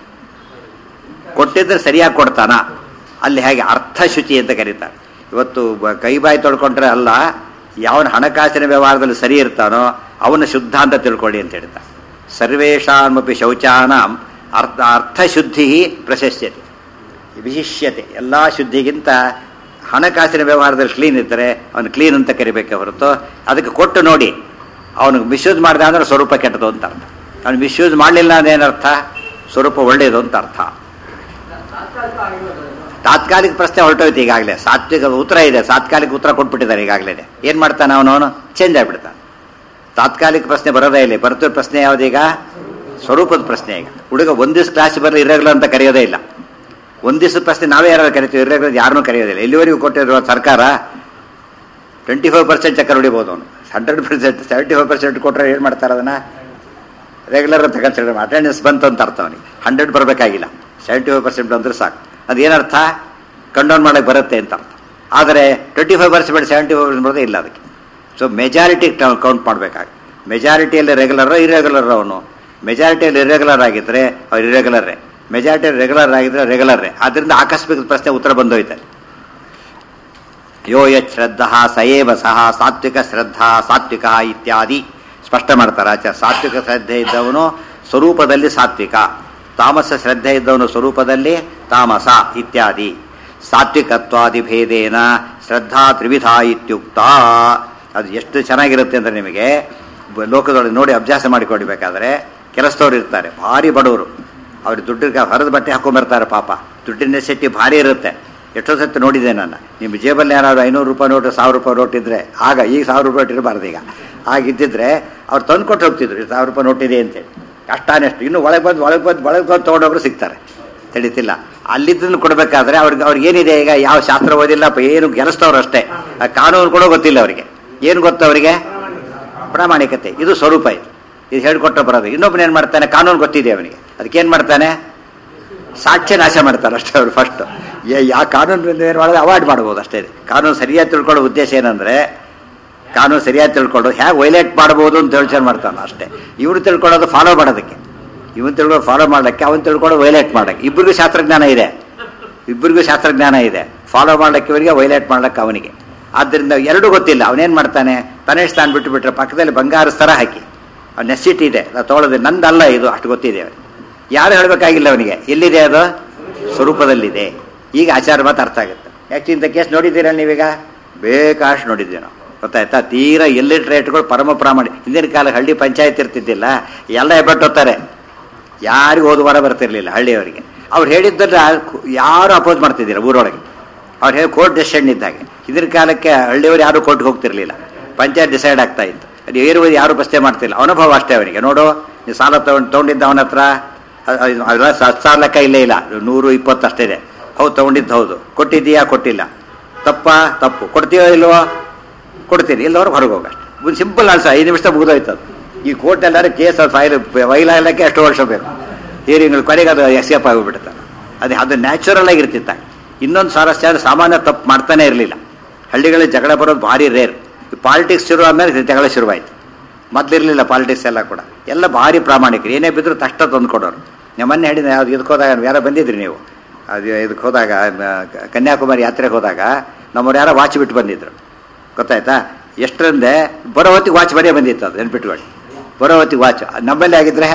ಕೊಟ್ಟಿದ್ರೆ ಸರಿಯಾಗಿ ಕೊಡ್ತಾನ ಅಲ್ಲಿ ಹೇಗೆ ಅರ್ಥಶುಚಿ ಅಂತ ಕರೀತಾರೆ ಇವತ್ತು ಬ- ಕೈ ಬಾಯಿ ತೊಳ್ಕೊಂಡ್ರೆ ಅಲ್ಲ ಯಾವನ ಹಣಕಾಸಿನ ವ್ಯವಹಾರದಲ್ಲಿ ಸರಿ ಇರ್ತಾನೋ ಅವನು ಶುದ್ಧ ಅಂತ ತಿಳ್ಕೊಳ್ಳಿ ಅಂತ ಹೇಳ್ತಾರೆ ಸರ್ವೇಷಾಮಪಿ ಶೌಚಾನಾಂ ಅರ್ಥ ಅರ್ಥಶುದ್ಧಿ ಪ್ರಶಸ್ಯತೆ ವಿಶಿಷ್ಯತೆ ಎಲ್ಲ ಶುದ್ಧಿಗಿಂತ ಹಣಕಾಸಿನ ವ್ಯವಹಾರದಲ್ಲಿ ಕ್ಲೀನ್ ಇದ್ದರೆ ಅವನು ಕ್ಲೀನ್ ಅಂತ ಕರಿಬೇಕೆ ಹೊರತು ಅದಕ್ಕೆ ಕೊಟ್ಟು ನೋಡಿ ಅವನು ಮಿಸ್ಯೂಸ್ ಮಾಡಿದ ಅಂದ್ರೆ ಸ್ವರೂಪ ಕೆಟ್ಟದು ಅಂತ ಅರ್ಥ ಅವನು ಮಿಸ್ಯೂಸ್ ಮಾಡಲಿಲ್ಲ ಅದೇನರ್ಥ ಸ್ವರೂಪ ಒಳ್ಳೆಯದು ಅಂತ ಅರ್ಥ ತಾತ್ಕಾಲಿಕ ಪ್ರಶ್ನೆ ಹೊರಟೋಯ್ತು ಈಗಾಗಲೇ ಸಾತ್ವಿಕ ಉತ್ತರ ಇದೆ ತಾತ್ಕಾಲಿಕ ಉತ್ತರ ಕೊಟ್ಬಿಟ್ಟಿದ್ದಾರೆ ಈಗಾಗಲೇ ಏನು ಮಾಡ್ತಾನೆ ಅವನು ಅವನು ಚೇಂಜ್ ಆಗಿಬಿಡ್ತಾನೆ ತಾತ್ಕಾಲಿಕ ಪ್ರಶ್ನೆ ಬರೋದೇ ಇಲ್ಲ ಬರ್ತಿರೋ ಪ್ರಶ್ನೆ ಯಾವುದೀಗ ಸ್ವರೂಪದ ಪ್ರಶ್ನೆ ಈಗ ಹುಡುಗ ಒಂದು ದಿವಸ ಕ್ಲಾಸ್ ಬರಲಿ ಇರೆಗ್ಯುಲರ್ ಅಂತ ಕರೆಯೋದೇ ಇಲ್ಲ ಒಂದು ದಿವಸದ ಪ್ರಶ್ನೆ ನಾವೇ ಯಾರು ಕರಿತೀವಿ ಇರೆಗ್ಯುಲರ್ ಯಾರನ್ನೂ ಕರೆಯೋದಿಲ್ಲ ಎಲ್ಲಿವರೆಗೂ ಕೊಟ್ಟಿರುವ ಸರ್ಕಾರ ಟ್ವೆಂಟಿ ಫೈವ್ ಪರ್ಸೆಂಟ್ ಚಕ್ಕರ್ ಹೊಡಿಬೋದು ಅವನು hundred percent seventy five percent ಕೊಟ್ಟರೆ ಏನು ಮಾಡ್ತಾರೆ ಅದನ್ನು ರೆಗ್ಯುಲರ್ ಅಂತ ಕನ್ಸಿಡರ್ ಅಟೆಂಡೆನ್ಸ್ ಬಂತು ಅಂತ ಅರ್ಥ ಅವನಿಗೆ ಹಂಡ್ರೆಡ್ ಬರಬೇಕಾಗಿಲ್ಲ ಸೆವೆಂಟಿ ಫೈವ್ ಪರ್ಸೆಂಟ್ ಬಂದರೆ ಸಾಕು ಅದೇನರ್ಥ ಕಂಡೌನ್ ಮಾಡೋಕ್ಕೆ ಬರುತ್ತೆ ಅಂತ ಅರ್ಥ ಆದರೆ twenty five percent seventy five percent ಬರೋದೇ ಇಲ್ಲ ಅದಕ್ಕೆ ಸೊ ಮೆಜಾರಿಟಿ ಕೌಂಟ್ ಮಾಡಬೇಕಾಗಿ ಮೆಜಾರಿಟಿಯಲ್ಲಿ ರೆಗ್ಯುಲರ್ ಇರೆಗ್ಯುಲರ್ ಅವನು ಮೆಜಾರಿಟಿಯಲ್ಲಿ ಇರೆಗ್ಯುಲರ್ ಆಗಿದ್ದರೆ ಅವ್ರು ಇರೆಗ್ಯುಲರೇ ಮೆಜಾರಿಟಿಯಲ್ಲಿ ರೆಗ್ಯುಲರ್ ಆಗಿದ್ರೆ ರೆಗ್ಯುಲರೇ ಆದ್ದರಿಂದ ಆಕಸ್ಮಿಕ ಪ್ರಶ್ನೆ ಉತ್ತರ ಬಂದೋಯ್ತಾರೆ ಯೋ ಯತ್ ಶ್ರದ್ಧಾ ಸಯೇವ ಸಹ ಸಾತ್ವಿಕ ಶ್ರದ್ಧಾ ಸಾತ್ವಿಕ ಇತ್ಯಾದಿ ಸ್ಪಷ್ಟ ಮಾಡ್ತಾರೆ ಆಚಾರ ಸಾತ್ವಿಕ ಶ್ರದ್ಧೆ ಇದ್ದವನು ಸ್ವರೂಪದಲ್ಲಿ ಸಾತ್ವಿಕ ತಾಮಸ ಶ್ರದ್ಧೆ ಇದ್ದವನು ಸ್ವರೂಪದಲ್ಲಿ ತಾಮಸ ಇತ್ಯಾದಿ ಸಾತ್ವಿಕತ್ವಾದಿ ಭೇದೇನ ಶ್ರದ್ಧಾ ತ್ರಿವಿಧ ಇತ್ಯುಕ್ತ ಅದು ಎಷ್ಟು ಚೆನ್ನಾಗಿರುತ್ತೆ ಅಂದರೆ ನಿಮಗೆ ಬ- ಲೋಕದೊಳಗೆ ನೋಡಿ ಅಭ್ಯಾಸ ಮಾಡಿಕೊಡ್ಬೇಕಾದ್ರೆ ಕೆಲಸದವ್ರು ಇರ್ತಾರೆ ಭಾರಿ ಬಡವರು ಅವ್ರು ದುಡ್ಡಿಗೆ ಹೊರದ ಬಟ್ಟೆ ಹಾಕೊಂಡ್ಬರ್ತಾರೆ ಪಾಪ ದುಡ್ಡಿನ ನೆಸೆಟ್ಟಿ ಭಾರಿ ಇರುತ್ತೆ ಎಷ್ಟೋ ಸತಿ ನೋಡಿದೆ ನಾನು ನಿಮ್ಮ ಜೇಬಲ್ಲಿ ಯಾರಾದ್ರು ಐನೂರು ರೂಪಾಯಿ ನೋಟು ಸಾವಿರ ರೂಪಾಯಿ ನೋಟ್ ಇದ್ರೆ ಆಗ ಈಗ ಸಾವಿರ ರೂಪಾಯಿ ನೋಟ್ ಇರಬಾರ್ದು ಈಗ ಆಗಿದ್ದಿದ್ರೆ ಅವ್ರು ತಂದು ಕೊಟ್ಟು ಹೋಗ್ತಿದ್ರು ಇದು ಸಾವಿರ ರೂಪಾಯಿ ನೋಟ್ ಇದೆ ಅಂತೇಳಿ ಅಷ್ಟಾನೆಷ್ಟು ಇನ್ನು ಒಳಗೆ ಬಂದು ಒಳಗೆ ಬಂದು ಒಳಗೆ ಬಂದು ತೊಗೊಂಡೋಗ್ರು ಸಿಗ್ತಾರೆ ತಿಳಿತಿಲ್ಲ ಅಲ್ಲಿದ್ದನ್ನು ಕೊಡಬೇಕಾದ್ರೆ ಅವ್ರಿಗೆ ಅವ್ರಿಗೆ ಏನಿದೆ ಈಗ ಯಾವ ಶಾಸ್ತ್ರ ಓದಿಲ್ಲಪ್ಪ ಏನು ಕೆಲಸದವ್ರು ಅಷ್ಟೇ ಆ ಕಾನೂನು ಕೂಡ ಗೊತ್ತಿಲ್ಲ ಅವರಿಗೆ ಏನು ಗೊತ್ತು ಅವರಿಗೆ ಪ್ರಾಮಾಣಿಕತೆ ಇದು ಸ್ವರೂಪ ಇದು ಇದು ಹೇಳ್ಕೊಟ್ಟ ಬರೋದು ಇನ್ನೊಬ್ಬನ ಏನು ಮಾಡ್ತಾನೆ ಕಾನೂನು ಗೊತ್ತಿದೆ ಅವನಿಗೆ ಅದಕ್ಕೆ ಏನು ಮಾಡ್ತಾನೆ ಸಾಕ್ಷ್ಯ ನಾಶ ಮಾಡ್ತಾರೆ ಅಷ್ಟೇ ಅವ್ರು ಫಸ್ಟ್ ಯಾವ ಕಾನೂನು ಏನು ಮಾಡೋದು ಅವಾಯ್ಡ್ ಮಾಡ್ಬೋದು ಅಷ್ಟೇ ಇದೆ. ಕಾನೂನು ಸರಿಯಾಗಿ ತಿಳ್ಕೊಳ್ಳೋ ಉದ್ದೇಶ ಏನಂದ್ರೆ ಕಾನೂನು ಸರಿಯಾಗಿ ತಿಳ್ಕೊಂಡು ಹೇಗೆ ವೈಲೇಟ್ ಮಾಡ್ಬೋದು ಅಂತ ಯೋಚನೆ ಮಾಡ್ತಾನೆ ಅಷ್ಟೇ ಇವ್ರು ತಿಳ್ಕೊಳ್ಳೋದು ಫಾಲೋ ಮಾಡೋದಕ್ಕೆ ಇವನು ತಿಳ್ಕೊಳ್ಳೋ ಫಾಲೋ ಮಾಡೋಕ್ಕೆ ಅವನು ತಿಳ್ಕೊಳ್ಳೋ ವೈಲೇಟ್ ಮಾಡೋಕ್ಕೆ ಇಬ್ಬರಿಗೂ ಶಾಸ್ತ್ರಜ್ಞಾನ ಇದೆ ಇಬ್ಬರಿಗೂ ಶಾಸ್ತ್ರಜ್ಞಾನ ಇದೆ ಫಾಲೋ ಮಾಡ್ಲಿಕ್ಕೆ ಇವರಿಗೆ ವೈಲೇಟ್ ಮಾಡ್ಲಿಕ್ಕೆ ಅವನಿಗೆ ಆದ್ದರಿಂದ ಎರಡೂ ಗೊತ್ತಿಲ್ಲ ಅವನೇನು ಮಾಡ್ತಾನೆ ತನೇಶ್ ತಾನು ಬಿಟ್ಟು ಬಿಟ್ರೆ ಪಕ್ಕದಲ್ಲಿ ಬಂಗಾರ ಸ್ತರ ಹಾಕಿ ಅವ್ನು ನೆಸಿಟಿ ಇದೆ ನಾವು ತೊಗೊಳೋದು ನಂದಲ್ಲ ಇದು ಅಷ್ಟು ಗೊತ್ತಿದೆ ಅವನಿಗೆ ಯಾರು ಹೇಳಬೇಕಾಗಿಲ್ಲ ಅವನಿಗೆ ಎಲ್ಲಿದೆ ಅದು ಸ್ವರೂಪದಲ್ಲಿದೆ ಈಗ ಆಚಾರ ಮಾತು ಅರ್ಥ ಆಗುತ್ತೆ ಯಾಕೆ ಇಂಥ ಕೇಸ್ ನೋಡಿದ್ದೀರಾ ನೀವೀಗ ಬೇಕಾಷ್ಟು ನೋಡಿದ್ದೀವಿ ನಾವು ಗೊತ್ತಾಯ್ತಾ ತೀರಾ ರೇಟ್ಗಳು ಪರಮ ಪ್ರಾಮಾಣಿಕ ಹಿಂದಿನ ಕಾಲ ಹಳ್ಳಿ ಪಂಚಾಯತ್ ಇರ್ತಿದ್ದಿಲ್ಲ ಎಲ್ಲ ಹೆಬ್ಬಟ್ಟೋತಾರೆ ಯಾರಿಗೂ ಓದುವಾರ ಬರ್ತಿರ್ಲಿಲ್ಲ ಹಳ್ಳಿಯವರಿಗೆ ಅವ್ರು ಹೇಳಿದ್ದನ್ನ ಯಾರು ಅಪೋಸ್ ಮಾಡ್ತಿದ್ದೀರ ಊರೊಳಗೆ ಅವ್ರು ಹೇಳಿ ಕೋರ್ಟ್ ಡೆಸಿಷನ್ ಇದ್ದಾಗೆ ಇದ್ರ ಕಾಲಕ್ಕೆ ಹಳ್ಳಿಯವರು ಯಾರು ಕೋರ್ಟ್ಗೆ ಹೋಗ್ತಿರ್ಲಿಲ್ಲ ಪಂಚಾಯತ್ ಡಿಸೈಡ್ ಆಗ್ತಾ ಇತ್ತು ಅದು ಏರುವುದು ಯಾರು ಪ್ರಶ್ನೆ ಮಾಡ್ತಿಲ್ಲ ಅನುಭವ ಅಷ್ಟೇ ಅವನಿಗೆ ನೋಡು ನೀವು ಸಾಲ ತಗೊಂಡು ತೊಗೊಂಡಿದ್ದ ಅವನ ಹತ್ರ ಅ- ಅ- ಅದೆಲ್ಲ ಹತ್ತು ಸಾವಿರ ಲೆಕ್ಕ ಇಲ್ಲೇ ಇಲ್ಲ ನೂರು ಇಪ್ಪತ್ತು ಅಷ್ಟೇ ಇದೆ ಹೌದು ತೊಗೊಂಡಿದ್ದು ಹೌದು ಕೊಟ್ಟಿದ್ದೀಯಾ ಕೊಟ್ಟಿಲ್ಲ ತಪ್ಪಾ ತಪ್ಪು ಕೊಡ್ತೀಯೋ ಇಲ್ವೋ ಕೊಡ್ತೀನಿ ಇಲ್ಲವ್ರು ಹೊರಗೆ ಹೋಗಷ್ಟು ಒಂದು ಸಿಂಪಲ್ ಆನ್ಸರ್ ಐದು ನಿಮಿಷ ಮುಗಿದೋಯ್ತು ಅದು ಈ ಕೋರ್ಟ್ ಎಲ್ಲರೂ ಕೇಸ್ ಫೈಲ್ ವೈಲಾಗಲಿಕ್ಕೆ ಎಷ್ಟು ವರ್ಷ ಬೇಕು ಹಿಯರಿಂಗ್ಗಳು ಕೊನೆಗೆ ಅದು ಎಸ್ಕೇಪ್ ಆಗಿಬಿಡುತ್ತೆ ಅದು ಅದು ನ್ಯಾಚುರಲ್ ಆಗಿರ್ತಿತ್ತ ಇನ್ನೊಂದು ಸ್ವಾರಸ್ಯ ಅಂದ್ರೆ ಸಾಮಾನ್ಯ ತಪ್ಪು ಮಾಡ್ತಾನೆ ಇರಲಿಲ್ಲ ಹಳ್ಳಿಗಳಲ್ಲಿ ಜಗಳ ಬರೋದು ಭಾರಿ ರೇರ್ ಪಾಲಿಟಿಕ್ಸ್ ಶುರು ಆದ್ಮೇಲೆ ಜಗಳ ಶುರುವಾಯಿತು ಮೊದಲಿರಲಿಲ್ಲ ಪಾಲಿಟಿಕ್ಸ್ ಎಲ್ಲ ಕೂಡ ಎಲ್ಲ ಭಾರಿ ಪ್ರಾಮಾಣಿಕರು ಏನೇ ಬಿದ್ದರೂ ತಕ್ಷಣ ತಂದು ಕೊಡೋರು ನೀವು ಮೊನ್ನೆ ಹೇಳಿದ ಯಾವ್ದು ಇದಕ್ಕೆ ಹೋದಾಗ ಯಾರೋ ಬಂದಿದ್ರಿ ನೀವು ಅದು ಇದಕ್ಕೆ ಹೋದಾಗ ಆ, ಕನ್ಯಾಕುಮಾರಿ ಯಾತ್ರೆಗೆ ಹೋದಾಗ ನಮ್ಮವ್ರು ಯಾರೋ ವಾಚ್ ಬಿಟ್ಟು ಬಂದಿದ್ರು ಗೊತ್ತಾಯ್ತಾ ಎಷ್ಟರಂದೆ ಬರೋ ಹೊತ್ತಿಗೆ ವಾಚ್ ಬರೇ ಬಂದಿತ್ತು ಅದು ನೆನ್ಪಿಟ್ಕೊಳ್ಳಿ ಬರೋ ಹೊತ್ತಿಗೆ ವಾಚ್ ನಮ್ಮಲ್ಲಿ ಆಗಿದ್ರೆ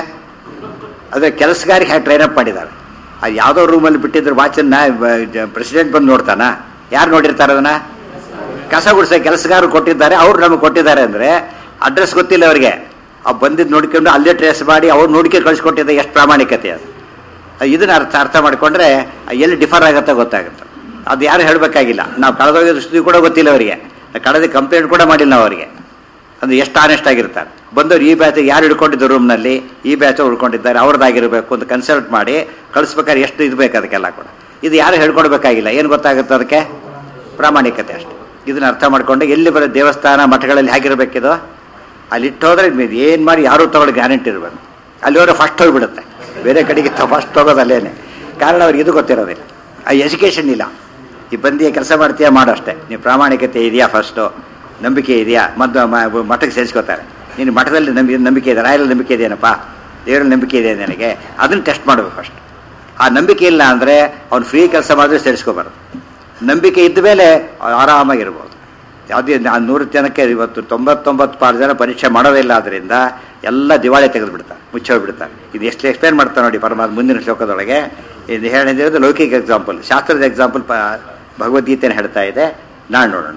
ಅದೇ ಕೆಲಸಗಾರಿಗೆ ಹೇಗೆ ಟ್ರೈನ್ ಅಪ್ ಮಾಡಿದ್ದಾರೆ ಅದು ಯಾವುದೋ ರೂಮಲ್ಲಿ ಬಿಟ್ಟಿದ್ರು ವಾಚನ್ನ ಪ್ರೆಸಿಡೆಂಟ್ ಬಂದು ನೋಡ್ತಾನ ಯಾರು ನೋಡಿರ್ತಾರೆ ಅದನ್ನ ಕಸ ಗುಡಿಸೋ ಕೆಲಸಗಾರರು ಕೊಟ್ಟಿದ್ದಾರೆ ಅವ್ರು ನಮಗೆ ಕೊಟ್ಟಿದ್ದಾರೆ ಅಂದರೆ ಅಡ್ರೆಸ್ ಗೊತ್ತಿಲ್ಲ ಅವರಿಗೆ ಆ ಬಂದಿದ್ದು ನೋಡ್ಕೊಂಡು ಅಲ್ಲೇ ಟ್ರೇಸ್ ಮಾಡಿ ಅವ್ರು ನೋಡ್ಕೊಂಡು ಕಳಿಸ್ಕೊಟ್ಟಿದ್ದೆ ಎಷ್ಟು ಪ್ರಾಮಾಣಿಕತೆ ಅದು ಅದು ಇದನ್ನ ಅರ್ಥ ಅರ್ಥ ಮಾಡಿಕೊಂಡ್ರೆ ಎಲ್ಲಿ ಡಿಫರ್ ಆಗುತ್ತೆ ಗೊತ್ತಾಗುತ್ತೆ ಅದು ಯಾರು ಹೇಳಬೇಕಾಗಿಲ್ಲ ನಾವು ಕಳೆದೋಗಿದ ಸ್ಥಿತಿ ಕೂಡ ಗೊತ್ತಿಲ್ಲ ಅವರಿಗೆ ಕಳೆದ ಕಂಪ್ಲೇಂಟ್ ಕೂಡ ಮಾಡಿಲ್ಲ ನಾವು ಅವರಿಗೆ ಅದು ಎಷ್ಟು ಆನೆಸ್ಟ್ ಆಗಿರ್ತಾರೆ ಬಂದವರು ಈ ಬ್ಯಾಚ್ ಯಾರು ಹಿಡ್ಕೊಂಡಿದ್ದು ರೂಮ್ನಲ್ಲಿ ಈ ಬ್ಯಾಚ್ ಉಳ್ಕೊಂಡಿದ್ದಾರೆ ಅವ್ರದ್ದಾಗಿರಬೇಕು ಅಂತ ಕನ್ಸಲ್ಟ್ ಮಾಡಿ ಕಳಿಸ್ಬೇಕಾದ್ರೆ ಎಷ್ಟು ಇದು ಬೇಕು ಅದಕ್ಕೆಲ್ಲ ಕೂಡ ಇದು ಯಾರು ಹೇಳ್ಕೊಡ್ಬೇಕಾಗಿಲ್ಲ ಏನು ಗೊತ್ತಾಗುತ್ತೆ ಅದಕ್ಕೆ ಪ್ರಾಮಾಣಿಕತೆ ಅಷ್ಟೇ ಇದನ್ನ ಅರ್ಥ ಮಾಡ್ಕೊಂಡು ಎಲ್ಲಿ ಬರೋ ದೇವಸ್ಥಾನ ಮಠಗಳಲ್ಲಿ ಹೇಗಿರ್ಬೇಕಿದು ಅಲ್ಲಿ ಇಟ್ಟೋದ್ರೆ ಏನು ಮಾಡಿ ಯಾರೂ ತಗೊಳ್ಳೋ ಗ್ಯಾರಂಟಿ ಇರಬೇಕು ಅಲ್ಲಿ ಹೋದ್ರೆ ಫಸ್ಟ್ ಹೋಗ್ಬಿಡುತ್ತೆ ಬೇರೆ ಕಡೆಗೆ ಫಸ್ಟ್ ಹೋಗೋದು ಅಲ್ಲೇನೆ ಕಾರಣ ಅವ್ರಿಗೆ ಇದು ಗೊತ್ತಿರೋದಿಲ್ಲ ಆ ಎಜುಕೇಷನ್ ಇಲ್ಲ ಈ ಬಂದಿಯ ಕೆಲಸ ಮಾಡ್ತೀಯಾ ಮಾಡು ಅಷ್ಟೇ ನೀವು ಪ್ರಾಮಾಣಿಕತೆ ಇದೆಯಾ ಫಸ್ಟು ನಂಬಿಕೆ ಇದೆಯಾ ಮತ್ತು ಮ- ಮಠಕ್ಕೆ ಸೇರಿಸ್ಕೋತಾರೆ ನೀನು ಮಠದಲ್ಲಿ ನಂಬಿ ನಂಬಿಕೆ ಇದೆ ರಾಯರಲ್ಲಿ ನಂಬಿಕೆ ಇದೆಯೇನಪ್ಪ ದೇವರಲ್ಲಿ ನಂಬಿಕೆ ಇದೆ ನನಗೆ ಅದನ್ನು ಟೆಸ್ಟ್ ಮಾಡಬೇಕು ಫಸ್ಟ್ ಆ ನಂಬಿಕೆ ಇಲ್ಲ ಅಂದರೆ ಅವ್ನು ಫ್ರೀ ಕೆಲಸ ಮಾಡಿದ್ರೆ ಸೇರಿಸ್ಕೋಬಾರ್ದು ನಂಬಿಕೆ ಇದ್ದ ಮೇಲೆ ಆರಾಮಾಗಿರ್ಬೋದು ಯಾವುದೇ ಆ ನೂರು ಜನಕ್ಕೆ ಇವತ್ತು ತೊಂಬತ್ತೊಂಬತ್ತು ಪಾರು ಜನ ಪರೀಕ್ಷೆ ಮಾಡೋದಿಲ್ಲ ಆದ್ದರಿಂದ ಎಲ್ಲ ದಿವಾಳಿ ತೆಗೆದು ಬಿಡ್ತಾರೆ ಮುಚ್ಚೋಗ್ಬಿಡ್ತಾರೆ ಇದು ಎಷ್ಟು ಎಕ್ಸ್ಪ್ಲೇನ್ ಮಾಡ್ತಾರೆ ನೋಡಿ ಪರಮಾತ್ಮ ಮುಂದಿನ ಶ್ಲೋಕದೊಳಗೆ ಇದು ಹೇಳಿದ್ರೆ ಲೌಕಿಕ ಎಕ್ಸಾಂಪಲ್ ಶಾಸ್ತ್ರದ ಎಕ್ಸಾಂಪಲ್ ಪ ಭಗವದ್ಗೀತೆನ ಹೇಳ್ತಾ ಇದೆ ನಾಳೆ ನೋಡೋಣ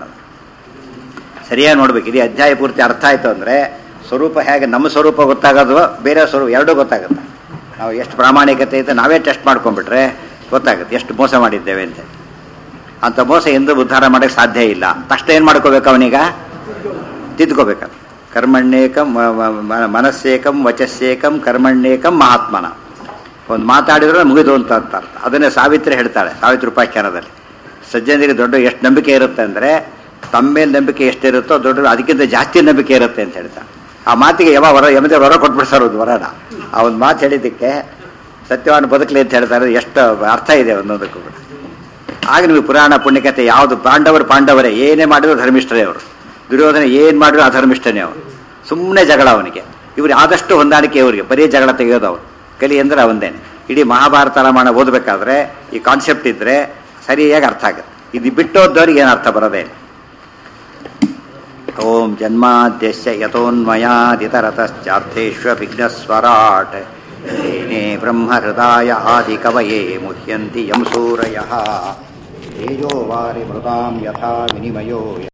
ಸರಿಯಾಗಿ ನೋಡ್ಬೇಕು ಇದು ಅಧ್ಯಾಯ ಪೂರ್ತಿ ಅರ್ಥ ಆಯ್ತು ಅಂದರೆ ಸ್ವರೂಪ ಹೇಗೆ ನಮ್ಮ ಸ್ವರೂಪ ಗೊತ್ತಾಗೋದು ಬೇರೆ ಸ್ವರೂಪ ಎರಡೂ ಗೊತ್ತಾಗುತ್ತೆ ನಾವು ಎಷ್ಟು ಪ್ರಾಮಾಣಿಕತೆ ಇದೆ ನಾವೇ ಟೆಸ್ಟ್ ಮಾಡ್ಕೊಂಡ್ಬಿಟ್ರೆ ಗೊತ್ತಾಗುತ್ತೆ ಎಷ್ಟು ಮೋಸ ಮಾಡಿದ್ದೇವೆ ಅಂತ ಅಂತ ಮೋಸ ಎಂದು ಉದ್ಧಾರ ಮಾಡೋಕ್ಕೆ ಸಾಧ್ಯ ಇಲ್ಲ ತಕ್ಷಣ ಏನು ಮಾಡ್ಕೋಬೇಕು ಅವನೀಗ ತಿದ್ಕೋಬೇಕದು ಕರ್ಮಣ್ಯೇಕಂ ಮ- ಮ- ಮ- ಮನಸ್ಸೇಕಂ ವಚಸ್ಸೇಕಂ ಕರ್ಮಣ್ಯೇಕಂ ಮಹಾತ್ಮನ ಒಂದು ಮಾತಾಡಿದ್ರೆ ಮುಗಿದು ಅಂತ ಅಂತ ಅರ್ಥ ಅದನ್ನೇ ಸಾವಿತ್ರಿ ಹೇಳ್ತಾಳೆ ಸಾವಿತ್ರಿ ಉಪಾಖ್ಯಾನದಲ್ಲಿ ಸಜ್ಜನರಿಗೆ ದೊಡ್ಡ ಎಷ್ಟು ನಂಬಿಕೆ ಇರುತ್ತೆ ಅಂದರೆ ತಮ್ಮ ಮೇಲೆ ನಂಬಿಕೆ ಎಷ್ಟಿರುತ್ತೋ ದೊಡ್ಡ ಅದಕ್ಕಿಂತ ಜಾಸ್ತಿ ನಂಬಿಕೆ ಇರುತ್ತೆ ಅಂತ ಹೇಳ್ತಾಳೆ ಆ ಮಾತಿಗೆ ಯಾವ ವರ ಯಮದೇ ವರ ಕೊಟ್ಬಿಡ್ತಾರೆ ಒಂದು ವರನ ಆ ಒಂದು ಮಾತು ಹೇಳಿದ್ದಕ್ಕೆ ಸತ್ಯವಾನ ಬದುಕಲಿ ಅಂತ ಹೇಳ್ತಾರೆ ಎಷ್ಟು ಅರ್ಥ ಇದೆ ಒಂದೊಂದಕ್ಕೂ ಕೂಡ ಆಗ ನಿಮಗೆ ಪುರಾಣ ಪುಣ್ಯಕತೆ ಯಾವುದು ಪಾಂಡವರು ಪಾಂಡವರೇ ಏನೇ ಮಾಡಿದ್ರು ಧರ್ಮಿಷ್ಠರೇ ಅವರು ದುರ್ಯೋಧನ ಏನು ಮಾಡಿದ್ರು ಅಧರ್ಮಿಷ್ಠನೇ ಅವನು ಸುಮ್ಮನೆ ಜಗಳ ಅವನಿಗೆ ಇವರು ಆದಷ್ಟು ಹೊಂದಾಣಿಕೆ ಇವರಿಗೆ ಬರೀ ಜಗಳ ತೆಗೆಯೋದು ಅವನು ಕಲಿ ಅಂದ್ರೆ ಅವಂದೇನೆ ಇಡೀ ಮಹಾಭಾರತ ರಾಮಾಯಣ ಓದಬೇಕಾದ್ರೆ ಈ ಕಾನ್ಸೆಪ್ಟ್ ಇದ್ರೆ ಸರಿಯಾಗಿ ಅರ್ಥ ಆಗುತ್ತೆ ಇದು ಬಿಟ್ಟೋದವ್ರಿಗೆ ಏನು ಅರ್ಥ ಬರೋದೇ ಇಲ್ಲ. ಓಂ ಜನ್ಮಾದ್ಯಸ್ಯ ಯಥೋನ್ಮಯಾದಿತರತಶ್ಚಾರ್ಥೇಷ್ವಭಿಘ್ನಸ್ವರಾಟ್ तेने ब्रह्महृदाय आदिकवये मुह्यन्ति यं सूरयः तेजो वारिमृतां यथा विनिमयो